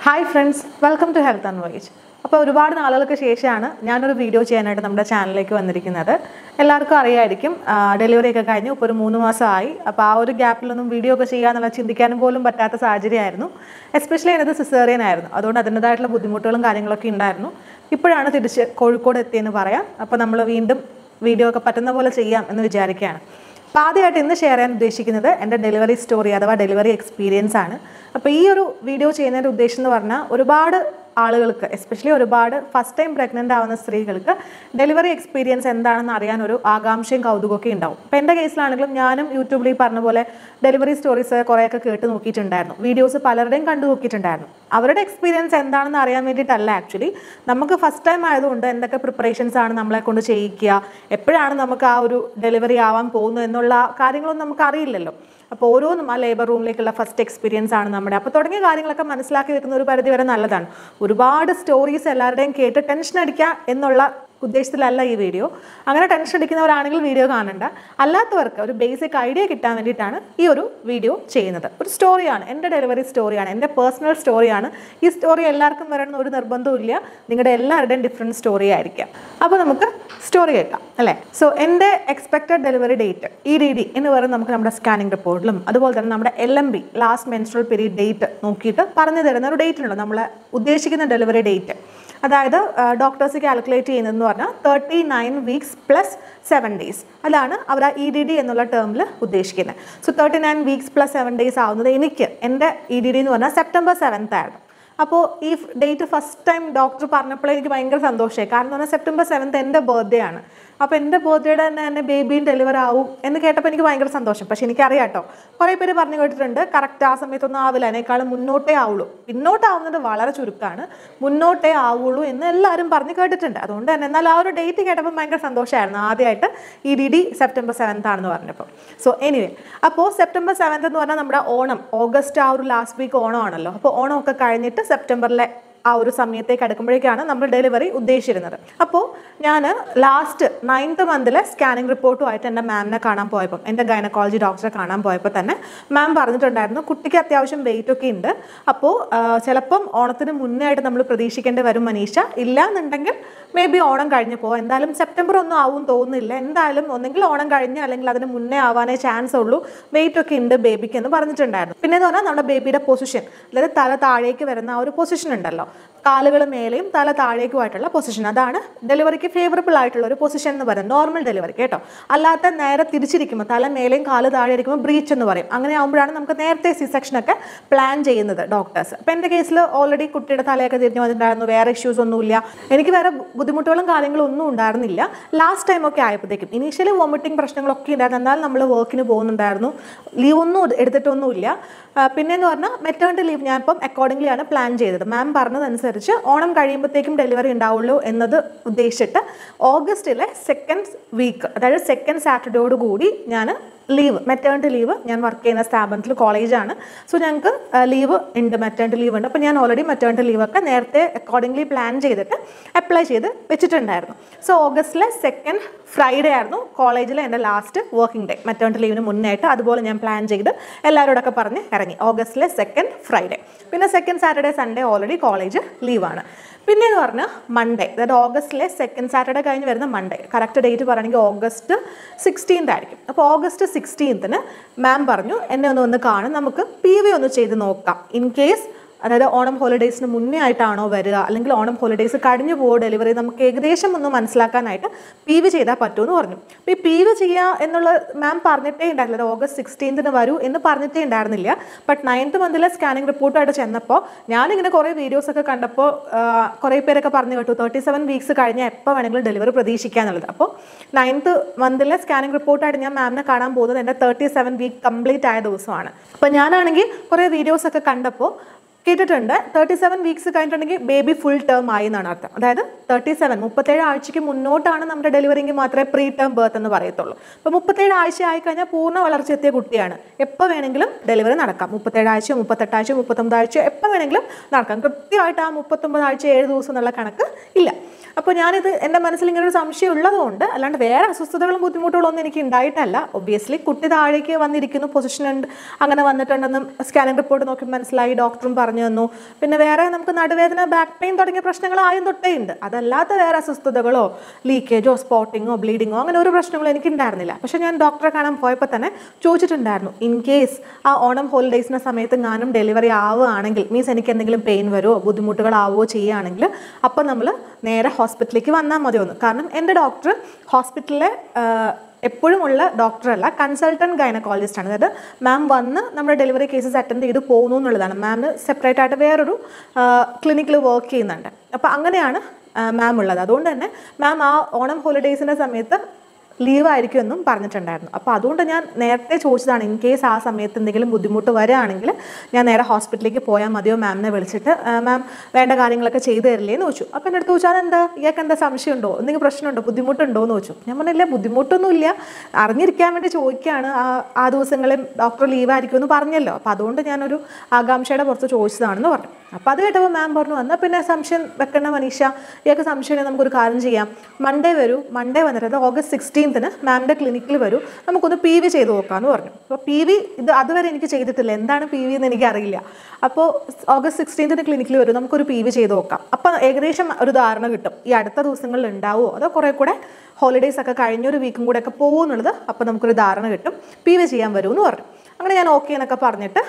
hi friends welcome to health and wise അപ്പോൾ ഒരുപാട് നാളുകൾക്ക് ശേഷമാണ് ഞാനൊരു വീഡിയോ ചെയ്യാനായിട്ട് നമ്മുടെ ചാനലിലേക്ക് വന്നിരിക്കുന്നത് എല്ലാവർക്കും അറിയായിരിക്കും ഡെലിവറി ഒക്കെ കഴിഞ്ഞു ഇപ്പോൾ ഒരു മൂന്ന് മാസമായി അപ്പോൾ ആ ഒരു ഗ്യാപ്പിലൊന്നും വീഡിയോ ഒക്കെ ചെയ്യാന്നുള്ള ചിന്തിക്കാനും പോലും പറ്റാത്ത സാഹചര്യമായിരുന്നു എസ്പെഷ്യലി എന്നത് സിസേറിയൻ ആയിരുന്നു അതുകൊണ്ട് അതിൻ്റെതായിട്ടുള്ള ബുദ്ധിമുട്ടുകളും കാര്യങ്ങളൊക്കെ ഉണ്ടായിരുന്നു ഇപ്പോഴാണ് തിരിച്ച് കോഴിക്കോട് എത്തിയെന്ന് പറയാം അപ്പോൾ നമ്മൾ വീണ്ടും വീഡിയോ ഒക്കെ പറ്റുന്ന പോലെ ചെയ്യാം എന്ന് വിചാരിക്കുകയാണ് അപ്പോൾ ആദ്യമായിട്ട് ഇന്ന് ഷെയർ ചെയ്യാൻ ഉദ്ദേശിക്കുന്നത് എൻ്റെ ഡെലിവറി സ്റ്റോറി അഥവാ ഡെലിവറി എക്സ്പീരിയൻസ് ആണ് അപ്പോൾ ഈ ഒരു വീഡിയോ ചെയ്യുന്നതിൻ്റെ ഉദ്ദേശം എന്ന് പറഞ്ഞാൽ ഒരുപാട് ആളുകൾക്ക് എസ്പെഷ്യലി ഒരുപാട് ഫസ്റ്റ് ടൈം പ്രഗ്നൻ്റ് ആവുന്ന സ്ത്രീകൾക്ക് ഡെലിവറി എക്സ്പീരിയൻസ് എന്താണെന്ന് അറിയാൻ ഒരു ആകാംക്ഷയും കൗതുകമൊക്കെ ഉണ്ടാവും അപ്പോൾ എൻ്റെ കേസിലാണെങ്കിലും ഞാനും യൂട്യൂബിൽ ഈ പറഞ്ഞ പോലെ ഡെലിവറി സ്റ്റോറീസ് കുറേയൊക്കെ കേട്ട് നോക്കിയിട്ടുണ്ടായിരുന്നു വീഡിയോസ് പലരുടെയും കണ്ടു നോക്കിയിട്ടുണ്ടായിരുന്നു അവരുടെ എക്സ്പീരിയൻസ് എന്താണെന്ന് അറിയാൻ വേണ്ടിയിട്ടല്ല ആക്ച്വലി നമുക്ക് ഫസ്റ്റ് ടൈം ആയതുകൊണ്ട് എന്തൊക്കെ പ്രിപ്പറേഷൻസ് ആണ് നമ്മളെ കൊണ്ട് ചെയ്യിക്കുക എപ്പോഴാണ് നമുക്ക് ആ ഒരു ഡെലിവറി ആവാൻ പോകുന്നത് എന്നുള്ള കാര്യങ്ങളൊന്നും നമുക്ക് അറിയില്ലല്ലോ അപ്പോൾ ഓരോന്നും ആ ലേബർ റൂമിലേക്കുള്ള ഫസ്റ്റ് എക്സ്പീരിയൻസ് ആണ് നമ്മുടെ അപ്പോൾ തുടങ്ങിയ കാര്യങ്ങളൊക്കെ മനസ്സിലാക്കി വെക്കുന്ന ഒരു പരിധി വരെ നല്ലതാണ് ഒരുപാട് സ്റ്റോറീസ് എല്ലാവരുടെയും കേട്ട് ടെൻഷൻ അടിക്കുക എന്നുള്ള ഉദ്ദേശത്തിലല്ല ഈ വീഡിയോ അങ്ങനെ ടെൻഷൻ അടിക്കുന്നവരാണെങ്കിൽ വീഡിയോ കാണണ്ട അല്ലാത്തവർക്ക് ഒരു ബേസിക് ഐഡിയ കിട്ടാൻ വേണ്ടിയിട്ടാണ് ഈ ഒരു വീഡിയോ ചെയ്യുന്നത് ഒരു സ്റ്റോറിയാണ് എൻ്റെ ഡെലിവറി സ്റ്റോറിയാണ് എൻ്റെ പേഴ്സണൽ സ്റ്റോറിയാണ് ഈ സ്റ്റോറി എല്ലാവർക്കും വരണം ഒരു നിർബന്ധവും ഇല്ല നിങ്ങളുടെ എല്ലാവരുടെയും ഡിഫറെൻറ്റ് സ്റ്റോറി ആയിരിക്കാം അപ്പോൾ നമുക്ക് സ്റ്റോറി കേൾക്കാം അല്ലേ സോ എൻ്റെ expected delivery date E D D എന്ന് പറയുന്നത് നമുക്ക് നമ്മുടെ സ്കാനിങ് റിപ്പോർട്ടിലും അതുപോലെ തന്നെ നമ്മുടെ L M B last menstrual period date നോക്കിയിട്ട് പറഞ്ഞു തരുന്ന ഒരു ഡേറ്റ് ഉണ്ടല്ലോ നമ്മൾ ഉദ്ദേശിക്കുന്ന ഡെലിവറി ഡേറ്റ് അതായത് ഡോക്ടേഴ്സ് കാൽക്കുലേറ്റ് ചെയ്യുന്നതെന്ന് പറഞ്ഞാൽ thirty nine weeks plus seven days അതാണ് അവർ ആ ഇ ഡി ഡി എന്നുള്ള ടേമിൽ ഉദ്ദേശിക്കുന്നത് so thirty nine weeks plus seven days ആവുന്നത് എനിക്ക് എൻ്റെ ഇ ഡി ഡി എന്ന് പറഞ്ഞാൽ സെപ്റ്റംബർ സെവൻത്ത് ആയിരുന്നു അപ്പോൾ ഈ ഡേറ്റ് ഫസ്റ്റ് ടൈം ഡോക്ടർ പറഞ്ഞപ്പോൾ എനിക്ക് ഭയങ്കര സന്തോഷമായി കാരണം എന്ന് പറഞ്ഞാൽ സെപ്റ്റംബർ സെവൻത്ത് എൻ്റെ ബർത്ത്ഡേ ആണ് അപ്പോൾ എൻ്റെ ബർത്ത്ഡേയുടെ തന്നെ എൻ്റെ ബേബിയും ഡെലിവർ ആവും എന്ന് കേട്ടപ്പോൾ എനിക്ക് ഭയങ്കര സന്തോഷം പക്ഷേ എനിക്കറിയാം കേട്ടോ കുറേ പേര് പറഞ്ഞു കേട്ടിട്ടുണ്ട് കറക്റ്റ് ആ സമയത്തൊന്നും ആവില്ല അതിനേക്കാളും മുന്നോട്ടേ ആവുള്ളൂ പിന്നോട്ടാവുന്നത് വളരെ ചുരുക്കമാണ് മുന്നോട്ടേ ആവുള്ളൂ എന്ന് എല്ലാവരും പറഞ്ഞു കേട്ടിട്ടുണ്ട് അതുകൊണ്ട് തന്നെ എന്നാൽ ആ ഒരു ഡേറ്റ് കേട്ടപ്പോൾ ഭയങ്കര സന്തോഷമായിരുന്നു ആദ്യമായിട്ട് E D D September seventh ആണെന്ന് പറഞ്ഞപ്പോൾ സോ എനിവേ അപ്പോൾ സെപ്റ്റംബർ സെവൻത്ത് എന്ന് പറഞ്ഞാൽ നമ്മുടെ ഓണം ഓഗസ്റ്റ് ആ ഒരു ലാസ്റ്റ് വീക്ക് ഓണം ആണല്ലോ അപ്പോൾ ഓണമൊക്കെ കഴിഞ്ഞിട്ട് സെപ്റ്റംബറിലെ ആ ഒരു സമയത്തേക്ക് അടുക്കുമ്പോഴേക്കാണ് നമ്മൾ ഡെലിവറി ഉദ്ദേശിച്ചിരുന്നത് അപ്പോൾ ഞാൻ ലാസ്റ്റ് നയൻത്ത് മന്തിലെ സ്കാനിങ് റിപ്പോർട്ടുമായിട്ട് എൻ്റെ മാമിനെ കാണാൻ പോയപ്പോൾ എൻ്റെ ഗൈനക്കോളജി ഡോക്ടറെ കാണാൻ പോയപ്പോൾ തന്നെ മാം പറഞ്ഞിട്ടുണ്ടായിരുന്നു കുട്ടിക്ക് അത്യാവശ്യം വെയിറ്റ് ഒക്കെ ഉണ്ട് അപ്പോൾ ചിലപ്പം ഓണത്തിന് മുന്നേ ആയിട്ട് നമ്മൾ പ്രതീക്ഷിക്കേണ്ടി വരും മനീഷ ഇല്ല എന്നുണ്ടെങ്കിൽ മേ ബി ഓണം കഴിഞ്ഞപ്പോൾ എന്തായാലും സെപ്റ്റംബർ ഒന്നും ആവും തോന്നുന്നില്ല എന്തായാലും ഒന്നെങ്കിൽ ഓണം കഴിഞ്ഞ് അല്ലെങ്കിൽ അതിന് മുന്നേ ആവാനേ ചാൻസ് ഉള്ളൂ വെയിറ്റ് ഒക്കെ ഉണ്ട് ബേബിക്ക് എന്ന് പറഞ്ഞിട്ടുണ്ടായിരുന്നു പിന്നെ എന്ന് പറഞ്ഞാൽ നമ്മുടെ ബേബിയുടെ പൊസിഷൻ അതായത് തല താഴേക്ക് വരുന്ന ആ ഒരു പൊസിഷൻ ഉണ്ടല്ലോ കാലുകൾ മേലെയും തല താഴേക്കുമായിട്ടുള്ള പൊസിഷൻ അതാണ് ഡെലിവറിക്ക് ഫേവറബിൾ ആയിട്ടുള്ള ഒരു പൊസിഷൻ എന്ന് പറയുന്നത് നോർമൽ ഡെലിവറി കേട്ടോ അല്ലാത്ത നേരെ തിരിച്ചിരിക്കുമ്പോൾ തല മേലെയും കാല് താഴെ ഇരിക്കുമ്പോൾ ബ്രീച്ച് എന്ന് പറയും അങ്ങനെ ആകുമ്പോഴാണ് നമുക്ക് നേരത്തെ സി സെക്ഷനൊക്കെ പ്ലാൻ ചെയ്യുന്നത് ഡോക്ടേഴ്സ് അപ്പോൾ എൻ്റെ കേസിൽ ഓൾറെഡി കുട്ടിയുടെ തലയൊക്കെ തിരിഞ്ഞു വന്നിട്ടുണ്ടായിരുന്നു വേറെ ഇഷ്യൂസ് ഒന്നുമില്ല എനിക്ക് വേറെ ബുദ്ധിമുട്ടുകളും കാര്യങ്ങളും ഒന്നും ഉണ്ടായിരുന്നില്ല ലാസ്റ്റ് ടൈം ഒക്കെ ആയപ്പോഴത്തേക്കും ഇനീഷ്യലി വോമിറ്റിംഗ് പ്രശ്നങ്ങളൊക്കെ ഉണ്ടായിരുന്നു എന്നാൽ നമ്മൾ വർക്കിന് പോകുന്നുണ്ടായിരുന്നു ലീവ് ഒന്നും എടുത്തിട്ടൊന്നുമില്ല പിന്നെന്ന് പറഞ്ഞാൽ മെറ്റേണിറ്റി ലീവ് ഞാൻ ഇപ്പം അക്കോർഡിംഗ്ലി ആണ് പ്ലാൻ ചെയ്തത് മാം പറഞ്ഞതനുസരിച്ച് ഓണം കഴിയുമ്പോഴത്തേക്കും ഡെലിവറി ഉണ്ടാവുള്ളൂ എന്നത് ഉദ്ദേശിച്ചിട്ട് ഓഗസ്റ്റിലെ സെക്കൻഡ് വീക്ക് അതായത് സെക്കൻഡ് സാറ്റർഡേയോട് കൂടി ഞാൻ ലീവ് മെറ്റേണിറ്റി ലീവ് ഞാൻ വർക്ക് ചെയ്യുന്ന സ്ഥാപനത്തിൽ കോളേജാണ് സോ ഞങ്ങൾക്ക് ലീവ് ഉണ്ട് മെറ്റേണിറ്റി ലീവ് ഉണ്ട് അപ്പോൾ ഞാൻ ഓൾറെഡി മെറ്റേണിറ്റി ലീവൊക്കെ നേരത്തെ അക്കോർഡിംഗ്ലി പ്ലാൻ ചെയ്തിട്ട് അപ്ലൈ ചെയ്ത് വെച്ചിട്ടുണ്ടായിരുന്നു സോ ഓഗസ്റ്റിലെ സെക്കൻഡ് ഫ്രൈഡേ ആയിരുന്നു കോളേജിലെ എൻ്റെ ലാസ്റ്റ് വർക്കിംഗ് ഡേ മെറ്റേണിറ്റി ലീവിന് മുന്നായിട്ട് അതുപോലെ ഞാൻ പ്ലാൻ ചെയ്ത് എല്ലാവരോടൊക്കെ പറഞ്ഞ് ഇറങ്ങി ഓഗസ്റ്റിലെ സെക്കൻഡ് ഫ്രൈഡേ പിന്നെ second Saturday Sunday already college ലീവാണ് പിന്നെ എന്ന് പറഞ്ഞാൽ മൺഡേ അതായത് ഓഗസ്റ്റിലെ സെക്കൻഡ് സാറ്റർഡേ കഴിഞ്ഞ് വരുന്ന മൺഡേ കറക്റ്റ് ഡേറ്റ് പറയുകയാണെങ്കിൽ ഓഗസ്റ്റ് സിക്സ്റ്റീൻത് ആയിരിക്കും അപ്പോൾ ഓഗസ്റ്റ് സിക്സ്റ്റീൻത്തിന് മാം പറഞ്ഞു എന്നെ ഒന്ന് വന്ന് കാണും നമുക്ക് പി വി ഒന്ന് ചെയ്ത് നോക്കാം ഇൻ കേസ് അതായത് ഓണം ഹോളിഡേയ്സിന് മുന്നേ ആയിട്ടാണോ വരിക അല്ലെങ്കിൽ ഓണം ഹോളിഡേയ്സ് കഴിഞ്ഞു പോകുമോ ഡെലിവറി നമുക്ക് ഏകദേശം ഒന്ന് മനസ്സിലാക്കാനായിട്ട് പി വി ചെയ്താൽ പറ്റുമെന്ന് പറഞ്ഞു അപ്പോൾ ഈ പി വി ചെയ്യുക എന്നുള്ള മാം പറഞ്ഞിട്ടേ ഉണ്ടായിരുന്നില്ല ഓഗസ്റ്റ് സിക്സ്റ്റീൻത്തിന് വരൂ എന്ന് പറഞ്ഞിട്ടേ ഉണ്ടായിരുന്നില്ല ബട്ട് നയൻത്ത് മന്തിലെ സ്കാനിങ് റിപ്പോർട്ടായിട്ട് ചെന്നപ്പോൾ ഞാനിങ്ങനെ കുറേ വീഡിയോസ് ഒക്കെ കണ്ടപ്പോൾ കുറേ പേരൊക്കെ പറഞ്ഞു കേട്ടു തേർട്ടി സെവൻ വീക്സ് കഴിഞ്ഞാൽ എപ്പോൾ വേണമെങ്കിലും ഡെലിവറി പ്രതീക്ഷിക്കുക എന്നുള്ളത് അപ്പോൾ നയൻത്ത് മന്തിലെ സ്കാനിങ് റിപ്പോർട്ടായിട്ട് ഞാൻ മാമിനെ കാണാൻ പോകുന്നത് എൻ്റെ തേർട്ടി സെവൻ വീക്ക് കംപ്ലീറ്റ് ആയ ദിവസമാണ് അപ്പോൾ ഞാനാണെങ്കിൽ കുറേ വീഡിയോസ് ഒക്കെ കണ്ടപ്പോൾ കേട്ടിട്ടുണ്ട് തേർട്ടി സെവൻ വീക്സ് കഴിഞ്ഞിട്ടുണ്ടെങ്കിൽ ബേബി ഫുൾ ടേം ആയി എന്നാണ് അർത്ഥം അതായത് തേർട്ടി സെവൻ മുപ്പത്തേഴ് ആഴ്ചയ്ക്ക് മുന്നോട്ടാണ് നമ്മുടെ ഡെലിവറിക്ക് മാത്രമേ പ്രീ ടേം ബർത്ത് എന്ന് പറയത്തുള്ളൂ അപ്പോൾ മുപ്പത്തേഴ് ആഴ്ച ആയി കഴിഞ്ഞാൽ പൂർണ്ണ വളർച്ച എത്തിയ കുട്ടിയാണ് എപ്പോൾ വേണമെങ്കിലും ഡെലിവറി നടക്കാം മുപ്പത്തേഴ് ആഴ്ച മുപ്പത്തെട്ടാഴ്ച മുപ്പത്തൊമ്പത് ആഴ്ച എപ്പോൾ വേണമെങ്കിലും നടക്കാം കൃത്യമായിട്ട് ആ മുപ്പത്തൊമ്പത് ആഴ്ച ഏഴ് ദിവസം എന്നുള്ള കണക്ക് ഇല്ല അപ്പോൾ ഞാനിത് എൻ്റെ മനസ്സിൽ ഇങ്ങനെ ഒരു സംശയം ഉള്ളതുകൊണ്ട് അല്ലാണ്ട് വേറെ അസ്വസ്ഥതകളും ബുദ്ധിമുട്ടുകളും ഒന്നും എനിക്ക് ഉണ്ടായിട്ടല്ല ഒബ്വിയസ്ലി കുട്ടി താഴേക്ക് വന്നിരിക്കുന്നു പൊസിഷൻ ഉണ്ട് അങ്ങനെ വന്നിട്ടുണ്ടെന്നും സ്കാനിങ് റിപ്പോർട്ട് നോക്കി മനസ്സിലായി ഡോക്ടറും പറഞ്ഞു തന്നു പിന്നെ വേറെ നമുക്ക് നടുവേദന ബാക്ക് പെയിൻ തുടങ്ങിയ പ്രശ്നങ്ങൾ ആദ്യം തൊട്ടേ ഉണ്ട് അതല്ലാത്ത വേറെ അസ്വസ്ഥതകളോ ലീക്കേജോ സ്പോട്ടിങ്ങോ ബ്ലീഡിങ്ങോ അങ്ങനെ ഒരു പ്രശ്നങ്ങളും എനിക്ക് ഉണ്ടായിരുന്നില്ല പക്ഷേ ഞാൻ ഡോക്ടറെ കാണാൻ പോയപ്പോൾ തന്നെ ചോദിച്ചിട്ടുണ്ടായിരുന്നു ഇൻ കേസ് ആ ഓണം ഹോളിഡേയ്സിൻ്റെ സമയത്ത് ഞാനും ഡെലിവറി ആവുകയാണെങ്കിൽ മീൻസ് എനിക്ക് എന്തെങ്കിലും പെയിൻ വരുമോ ബുദ്ധിമുട്ടുകളാവുകയോ ചെയ്യുകയാണെങ്കിൽ അപ്പം നമ്മൾ നേരെ ഹോസ്പിറ്റലിലേക്ക് വന്നാൽ മതിയൊന്ന് കാരണം എൻ്റെ ഡോക്ടർ ഹോസ്പിറ്റലിലെ എപ്പോഴും ഉള്ള ഡോക്ടറല്ല കൺസൾട്ടൻറ്റ് ഗൈനക്കോളജിസ്റ്റ് ആണ് അതായത് മാം വന്ന് നമ്മുടെ ഡെലിവറി കേസസ് അറ്റൻഡ് ചെയ്ത് പോകുന്നു എന്നുള്ളതാണ് മാമിന് സെപ്പറേറ്റ് ആയിട്ട് വേറൊരു ക്ലിനിക്കിൽ വർക്ക് ചെയ്യുന്നുണ്ട് അപ്പോൾ അങ്ങനെയാണ് മാം ഉള്ളത് അതുകൊണ്ട് തന്നെ മാം ആ ഓണം ഹോളിഡേയ്സിൻ്റെ സമയത്ത് ലീവായിരിക്കും എന്നും പറഞ്ഞിട്ടുണ്ടായിരുന്നു അപ്പോൾ അതുകൊണ്ട് ഞാൻ നേരത്തെ ചോദിച്ചതാണ് ഇൻ കേസ് ആ സമയത്ത് എന്തെങ്കിലും ബുദ്ധിമുട്ട് വരികയാണെങ്കിൽ ഞാൻ നേരെ ഹോസ്പിറ്റലിലേക്ക് പോയാൽ മതിയോ മാമിനെ വിളിച്ചിട്ട് മാം വേണ്ട കാര്യങ്ങളൊക്കെ ചെയ്തു തരില്ലേ എന്ന് ചോദിച്ചു അപ്പോൾ എൻ്റെ അടുത്ത് ചോദിച്ചാൽ എന്താ ഇയാൾക്ക് എന്താ സംശയമുണ്ടോ എന്തെങ്കിലും പ്രശ്നമുണ്ടോ ബുദ്ധിമുട്ടുണ്ടോ എന്ന് ചോദിച്ചു ഞാൻ പറഞ്ഞില്ല ബുദ്ധിമുട്ടൊന്നുമില്ല അറിഞ്ഞിരിക്കാൻ വേണ്ടി ചോദിക്കുകയാണ് ആ ആ ദിവസങ്ങളിൽ ഡോക്ടർ ലീവായിരിക്കും എന്ന് പറഞ്ഞല്ലോ അപ്പോൾ അതുകൊണ്ട് ഞാനൊരു ആകാംക്ഷയുടെ പുറത്ത് ചോദിച്ചതാണെന്ന് പറഞ്ഞു അപ്പോൾ അത് കേട്ടപ്പോൾ മാം പറഞ്ഞു എന്നാൽ പിന്നെ സംശയം വെക്കേണ്ട മനീഷ ഇയാൾക്ക് സംശയം നമുക്കൊരു കാര്യം ചെയ്യാം മൺഡേ വരൂ മൺഡേ വന്നിട്ട് അത് ഓഗസ്റ്റ് സിക്സ്റ്റീൻത്തിന് മാമിൻ്റെ ക്ലിനിക്കിൽ വരൂ നമുക്കൊന്ന് പി വി ചെയ്ത് നോക്കാമെന്ന് പറഞ്ഞു അപ്പോൾ പി വി ഇത് അതുവരെ എനിക്ക് ചെയ്തിട്ടില്ല എന്താണ് പി വി എന്ന് എനിക്കറിയില്ല അപ്പോൾ ഓഗസ്റ്റ് സിക്സ്റ്റീൻത്തിന് ക്ലിനിക്കിൽ വരും നമുക്കൊരു പി വി ചെയ്ത് നോക്കാം അപ്പോൾ ഏകദേശം ഒരു ധാരണ കിട്ടും ഈ അടുത്ത ദിവസങ്ങളിൽ ഉണ്ടാവുമോ അതോ കുറേ കൂടെ ഹോളിഡേയ്സ് ഒക്കെ കഴിഞ്ഞൊരു വീക്കും കൂടെ ഒക്കെ പോകുന്നുള്ളത് അപ്പോൾ നമുക്കൊരു ധാരണ കിട്ടും പി വി ചെയ്യാൻ വരുമെന്ന് പറഞ്ഞു അങ്ങനെ ഞാൻ ഓക്കെ എന്നൊക്കെ പറഞ്ഞിട്ട്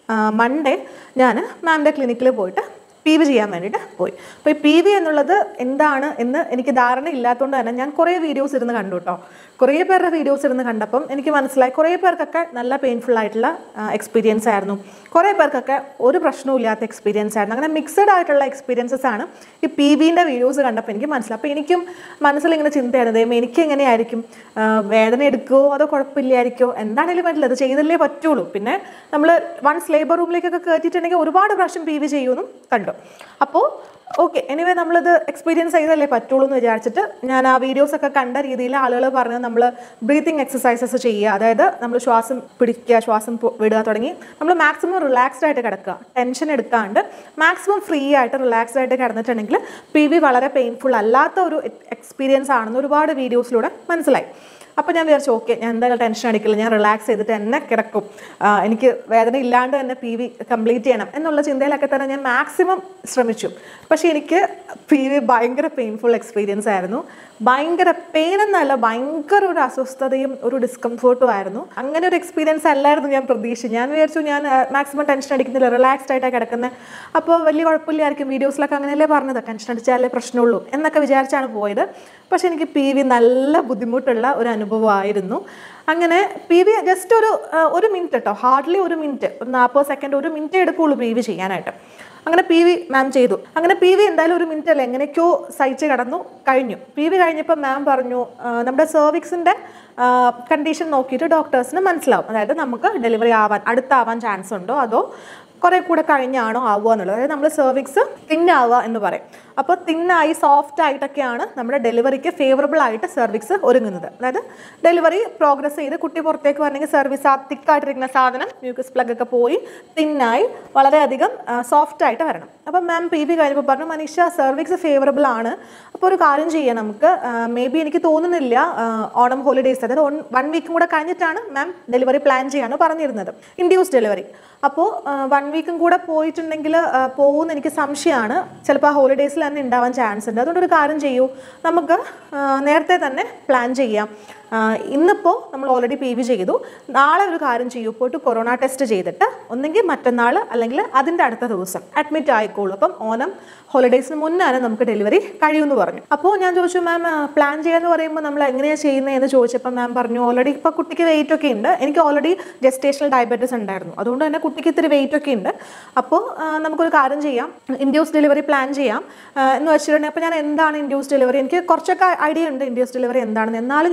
മൺഡേ ഞാൻ മാമിൻ്റെ ക്ലിനിക്കിൽ പോയിട്ട് പി വി ചെയ്യാൻ വേണ്ടിയിട്ട് പോയി അപ്പോൾ ഈ പി വി എന്നുള്ളത് എന്താണ് എന്ന് എനിക്ക് ധാരണ ഇല്ലാത്തതുകൊണ്ട് തന്നെ ഞാൻ കുറേ വീഡിയോസ് ഇരുന്ന് കണ്ടു കേട്ടോ കുറേ പേരുടെ വീഡിയോസ് ഇരുന്ന് കണ്ടപ്പം എനിക്ക് മനസ്സിലായി കുറേ പേർക്കൊക്കെ നല്ല പെയിൻഫുൾ ആയിട്ടുള്ള എക്സ്പീരിയൻസ് ആയിരുന്നു കുറേ പേർക്കൊക്കെ ഒരു പ്രശ്നവും ഇല്ലാത്ത എക്സ്പീരിയൻസ് ആയിരുന്നു അങ്ങനെ മിക്സഡ് ആയിട്ടുള്ള എക്സ്പീരിയൻസസ് ആണ് ഈ പി വിൻ്റെ വീഡിയോസ് കണ്ടപ്പോൾ എനിക്ക് മനസ്സിലായി അപ്പോൾ എനിക്കും മനസ്സിൽ ഇങ്ങനെ ചിന്തയായിരുന്നു ദൈവം എനിക്ക് എങ്ങനെയായിരിക്കും ആ, വേദന എടുക്കുമോ അതോ കുഴപ്പമില്ലായിരിക്കുമോ എന്താണെങ്കിലും പറ്റില്ല അത് ചെയ്തല്ലേ പറ്റുള്ളൂ പിന്നെ നമ്മൾ വൺസ് ലേബർ റൂമിലേക്കൊക്കെ കയറ്റിയിട്ടുണ്ടെങ്കിൽ ഒരുപാട് പ്രാവശ്യം പി വി ചെയ്യുമെന്നും കണ്ടു അപ്പോൾ ഓക്കെ എനിവേ നമ്മളിത് എക്സ്പീരിയൻസ് ചെയ്തല്ലേ പറ്റുള്ളൂ എന്ന് വിചാരിച്ചിട്ട് ഞാൻ ആ വീഡിയോസ് ഒക്കെ കണ്ട രീതിയിൽ ആളുകൾ പറഞ്ഞത് നമ്മൾ ബ്രീത്തിങ് എക്സസൈസസ് ചെയ്യുക അതായത് നമ്മൾ ശ്വാസം പിടിക്കുക ശ്വാസം പോ- വിടുക തുടങ്ങി നമ്മൾ മാക്സിമം റിലാക്സ്ഡ് ആയിട്ട് കിടക്കുക ടെൻഷൻ എടുക്കാണ്ട് മാക്സിമം ഫ്രീ ആയിട്ട് റിലാക്സ്ഡ് ആയിട്ട് കിടന്നിട്ടുണ്ടെങ്കിൽ പി വി വളരെ പെയിൻഫുൾ അല്ലാത്ത ഒരു എക്സ്പീരിയൻസ് ആണെന്ന് ഒരുപാട് വീഡിയോസിലൂടെ മനസ്സിലായി അപ്പോൾ ഞാൻ വിചാരിച്ചു ഓക്കെ ഞാൻ എന്തായാലും ടെൻഷൻ അടിക്കില്ല ഞാൻ റിലാക്സ് ചെയ്തിട്ട് എന്നെ കിടക്കും ആ, എനിക്ക് വേദന ഇല്ലാണ്ട് തന്നെ പി വി കംപ്ലീറ്റ് ചെയ്യണം എന്നുള്ള ചിന്തയിലൊക്കെ തന്നെ ഞാൻ മാക്സിമം ശ്രമിച്ചു പക്ഷേ എനിക്ക് പി വി ഭയങ്കര പെയിൻഫുൾ എക്സ്പീരിയൻസ് ആയിരുന്നു ഭയങ്കര പെയിൻ എന്നല്ല ഭയങ്കര ഒരു അസ്വസ്ഥതയും ഒരു ഡിസ്കംഫോർട്ടും ആയിരുന്നു അങ്ങനെ ഒരു എക്സ്പീരിയൻസ് അല്ലായിരുന്നു ഞാൻ പ്രതീക്ഷിച്ചു ഞാൻ വിചാരിച്ചു ഞാൻ മാക്സിമം ടെൻഷൻ അടിക്കുന്നില്ല റിലാക്സ്ഡ് ആയിട്ടാണ് കിടക്കുന്നത് അപ്പോൾ വലിയ കുഴപ്പമില്ലായിരിക്കും വീഡിയോസിലൊക്കെ അങ്ങനെയല്ലേ പറഞ്ഞത് ടെൻഷൻ അടിച്ചാലേ പ്രശ്നമുള്ളൂ എന്നൊക്കെ വിചാരിച്ചാണ് പോയത് പക്ഷെ എനിക്ക് പി വി നല്ല ബുദ്ധിമുട്ടുള്ള ഒരു അനുഭവമായിരുന്നു അങ്ങനെ പി വി ജസ്റ്റ് ഒരു ആ, ഒരു മിനിറ്റ് കേട്ടോ ഹാർഡ്ലി ഒരു മിനിറ്റ് ഒരു നാൽപ്പത് സെക്കൻഡ് ഒരു മിനിറ്റ് എടുക്കുള്ളൂ പി വി ചെയ്യാനായിട്ട് അങ്ങനെ പി വി മാം ചെയ്തു അങ്ങനെ പി വി എന്തായാലും ഒരു മിനിറ്റ് അല്ല എങ്ങനെയൊക്കെയോ സഹിച്ച് കടന്നു കഴിഞ്ഞു പി വി കഴിഞ്ഞപ്പോൾ മാം പറഞ്ഞു ആ, നമ്മുടെ സെർവിക്സിൻ്റെ കണ്ടീഷൻ നോക്കിയിട്ട് ഡോക്ടേഴ്സിന് മനസ്സിലാവും അതായത് നമുക്ക് ഡെലിവറി ആവാൻ അടുത്താവാൻ ചാൻസ് ഉണ്ടോ അതോ കുറേ കൂടെ കഴിഞ്ഞാണോ ആവുക എന്നുള്ളത് അതായത് നമ്മൾ സെർവിക്സ് തിന്നാവുക എന്ന് പറയും അപ്പോൾ തിന്നായി സോഫ്റ്റ് ആയിട്ടൊക്കെയാണ് നമ്മുടെ ഡെലിവറിക്ക് ഫേവറബിൾ ആയിട്ട് സെർവിക്സ് ഒരുങ്ങുന്നത് അതായത് ഡെലിവറി പ്രോഗ്രസ് ചെയ്ത് കുട്ടി പുറത്തേക്ക് വരണമെങ്കിൽ സർവീസ് ആ തിക്കായിട്ടിരിക്കുന്ന സാധനം മ്യൂക്കസ് പ്ലഗ് ഒക്കെ പോയി തിന്നായി വളരെയധികം സോഫ്റ്റ് ആയിട്ട് വരണം അപ്പം മാം പി വി കഴിഞ്ഞപ്പോൾ പറഞ്ഞു മനീഷ സെർവിക്സ് ഫേവറബിൾ ആണ് അപ്പോൾ ഒരു കാര്യം ചെയ്യാം നമുക്ക് മേ ബി എനിക്ക് തോന്നുന്നില്ല ആ, ഓണം ഹോളിഡേയ്സ് അതായത് വൺ വീക്കും കൂടെ കഴിഞ്ഞിട്ടാണ് മാം ഡെലിവറി പ്ലാൻ ചെയ്യാൻ പറഞ്ഞിരുന്നത് ഇൻഡ്യൂസ് ഡെലിവറി അപ്പോൾ വൺ വീക്കും കൂടെ പോയിട്ടുണ്ടെങ്കിൽ പോകുമെന്ന് എനിക്ക് സംശയമാണ് ചിലപ്പോൾ ആ ഹോളിഡേയ്സിൽ തന്നെ ഉണ്ടാവാൻ ചാൻസ് ഉണ്ട് അതുകൊണ്ട് ഒരു കാര്യം ചെയ്യൂ നമുക്ക് ആ, നേരത്തെ തന്നെ പ്ലാൻ ചെയ്യാം ആ, ഇന്നിപ്പോൾ നമ്മൾ ഓൾറെഡി പി വി ചെയ്തു നാളെ ഒരു കാര്യം ചെയ്യൂ പോയിട്ട് കൊറോണ ടെസ്റ്റ് ചെയ്തിട്ട് ഒന്നെങ്കിൽ മറ്റന്നാൾ അല്ലെങ്കിൽ അതിൻ്റെ അടുത്ത ദിവസം അഡ്മിറ്റ് ആയിക്കോളൂ അപ്പം ഓണം ഹോളിഡേയ്സിന് മുന്നാണ് നമുക്ക് ഡെലിവറി കഴിയുമെന്ന് പറഞ്ഞു അപ്പോൾ ഞാൻ ചോദിച്ചു മാം പ്ലാൻ ചെയ്യാന്ന് പറയുമ്പോൾ നമ്മൾ എങ്ങനെയാണ് ചെയ്യുന്നത് എന്ന് ചോദിച്ചപ്പോൾ മാം പറഞ്ഞു ഓൾറെഡി ഇപ്പോൾ കുട്ടിക്ക് വെയിറ്റ് ഒക്കെ ഉണ്ട് എനിക്ക് ഓൾറെഡി ജസ്റ്റേഷണൽ ഡയബറ്റീസ് ഉണ്ടായിരുന്നു അതുകൊണ്ട് തന്നെ കുട്ടിക്ക് ഇത്തിരി വെയിറ്റ് ഒക്കെ ഉണ്ട് അപ്പോൾ ആ, നമുക്കൊരു കാര്യം ചെയ്യാം ഇൻഡ്യൂസ് ഡെലിവറി പ്ലാൻ ചെയ്യാം ആ, എന്ന് വെച്ചിട്ടുണ്ടെങ്കിൽ അപ്പോൾ ഞാൻ എന്താണ് ഇൻഡ്യൂസ് ഡെലിവറി എനിക്ക് കുറച്ചൊക്കെ ഐഡിയ ഉണ്ട് ഇൻഡ്യൂസ് ഡെലിവറി എന്താണെന്ന് എന്നാലും ഞാൻ മാമിനോട്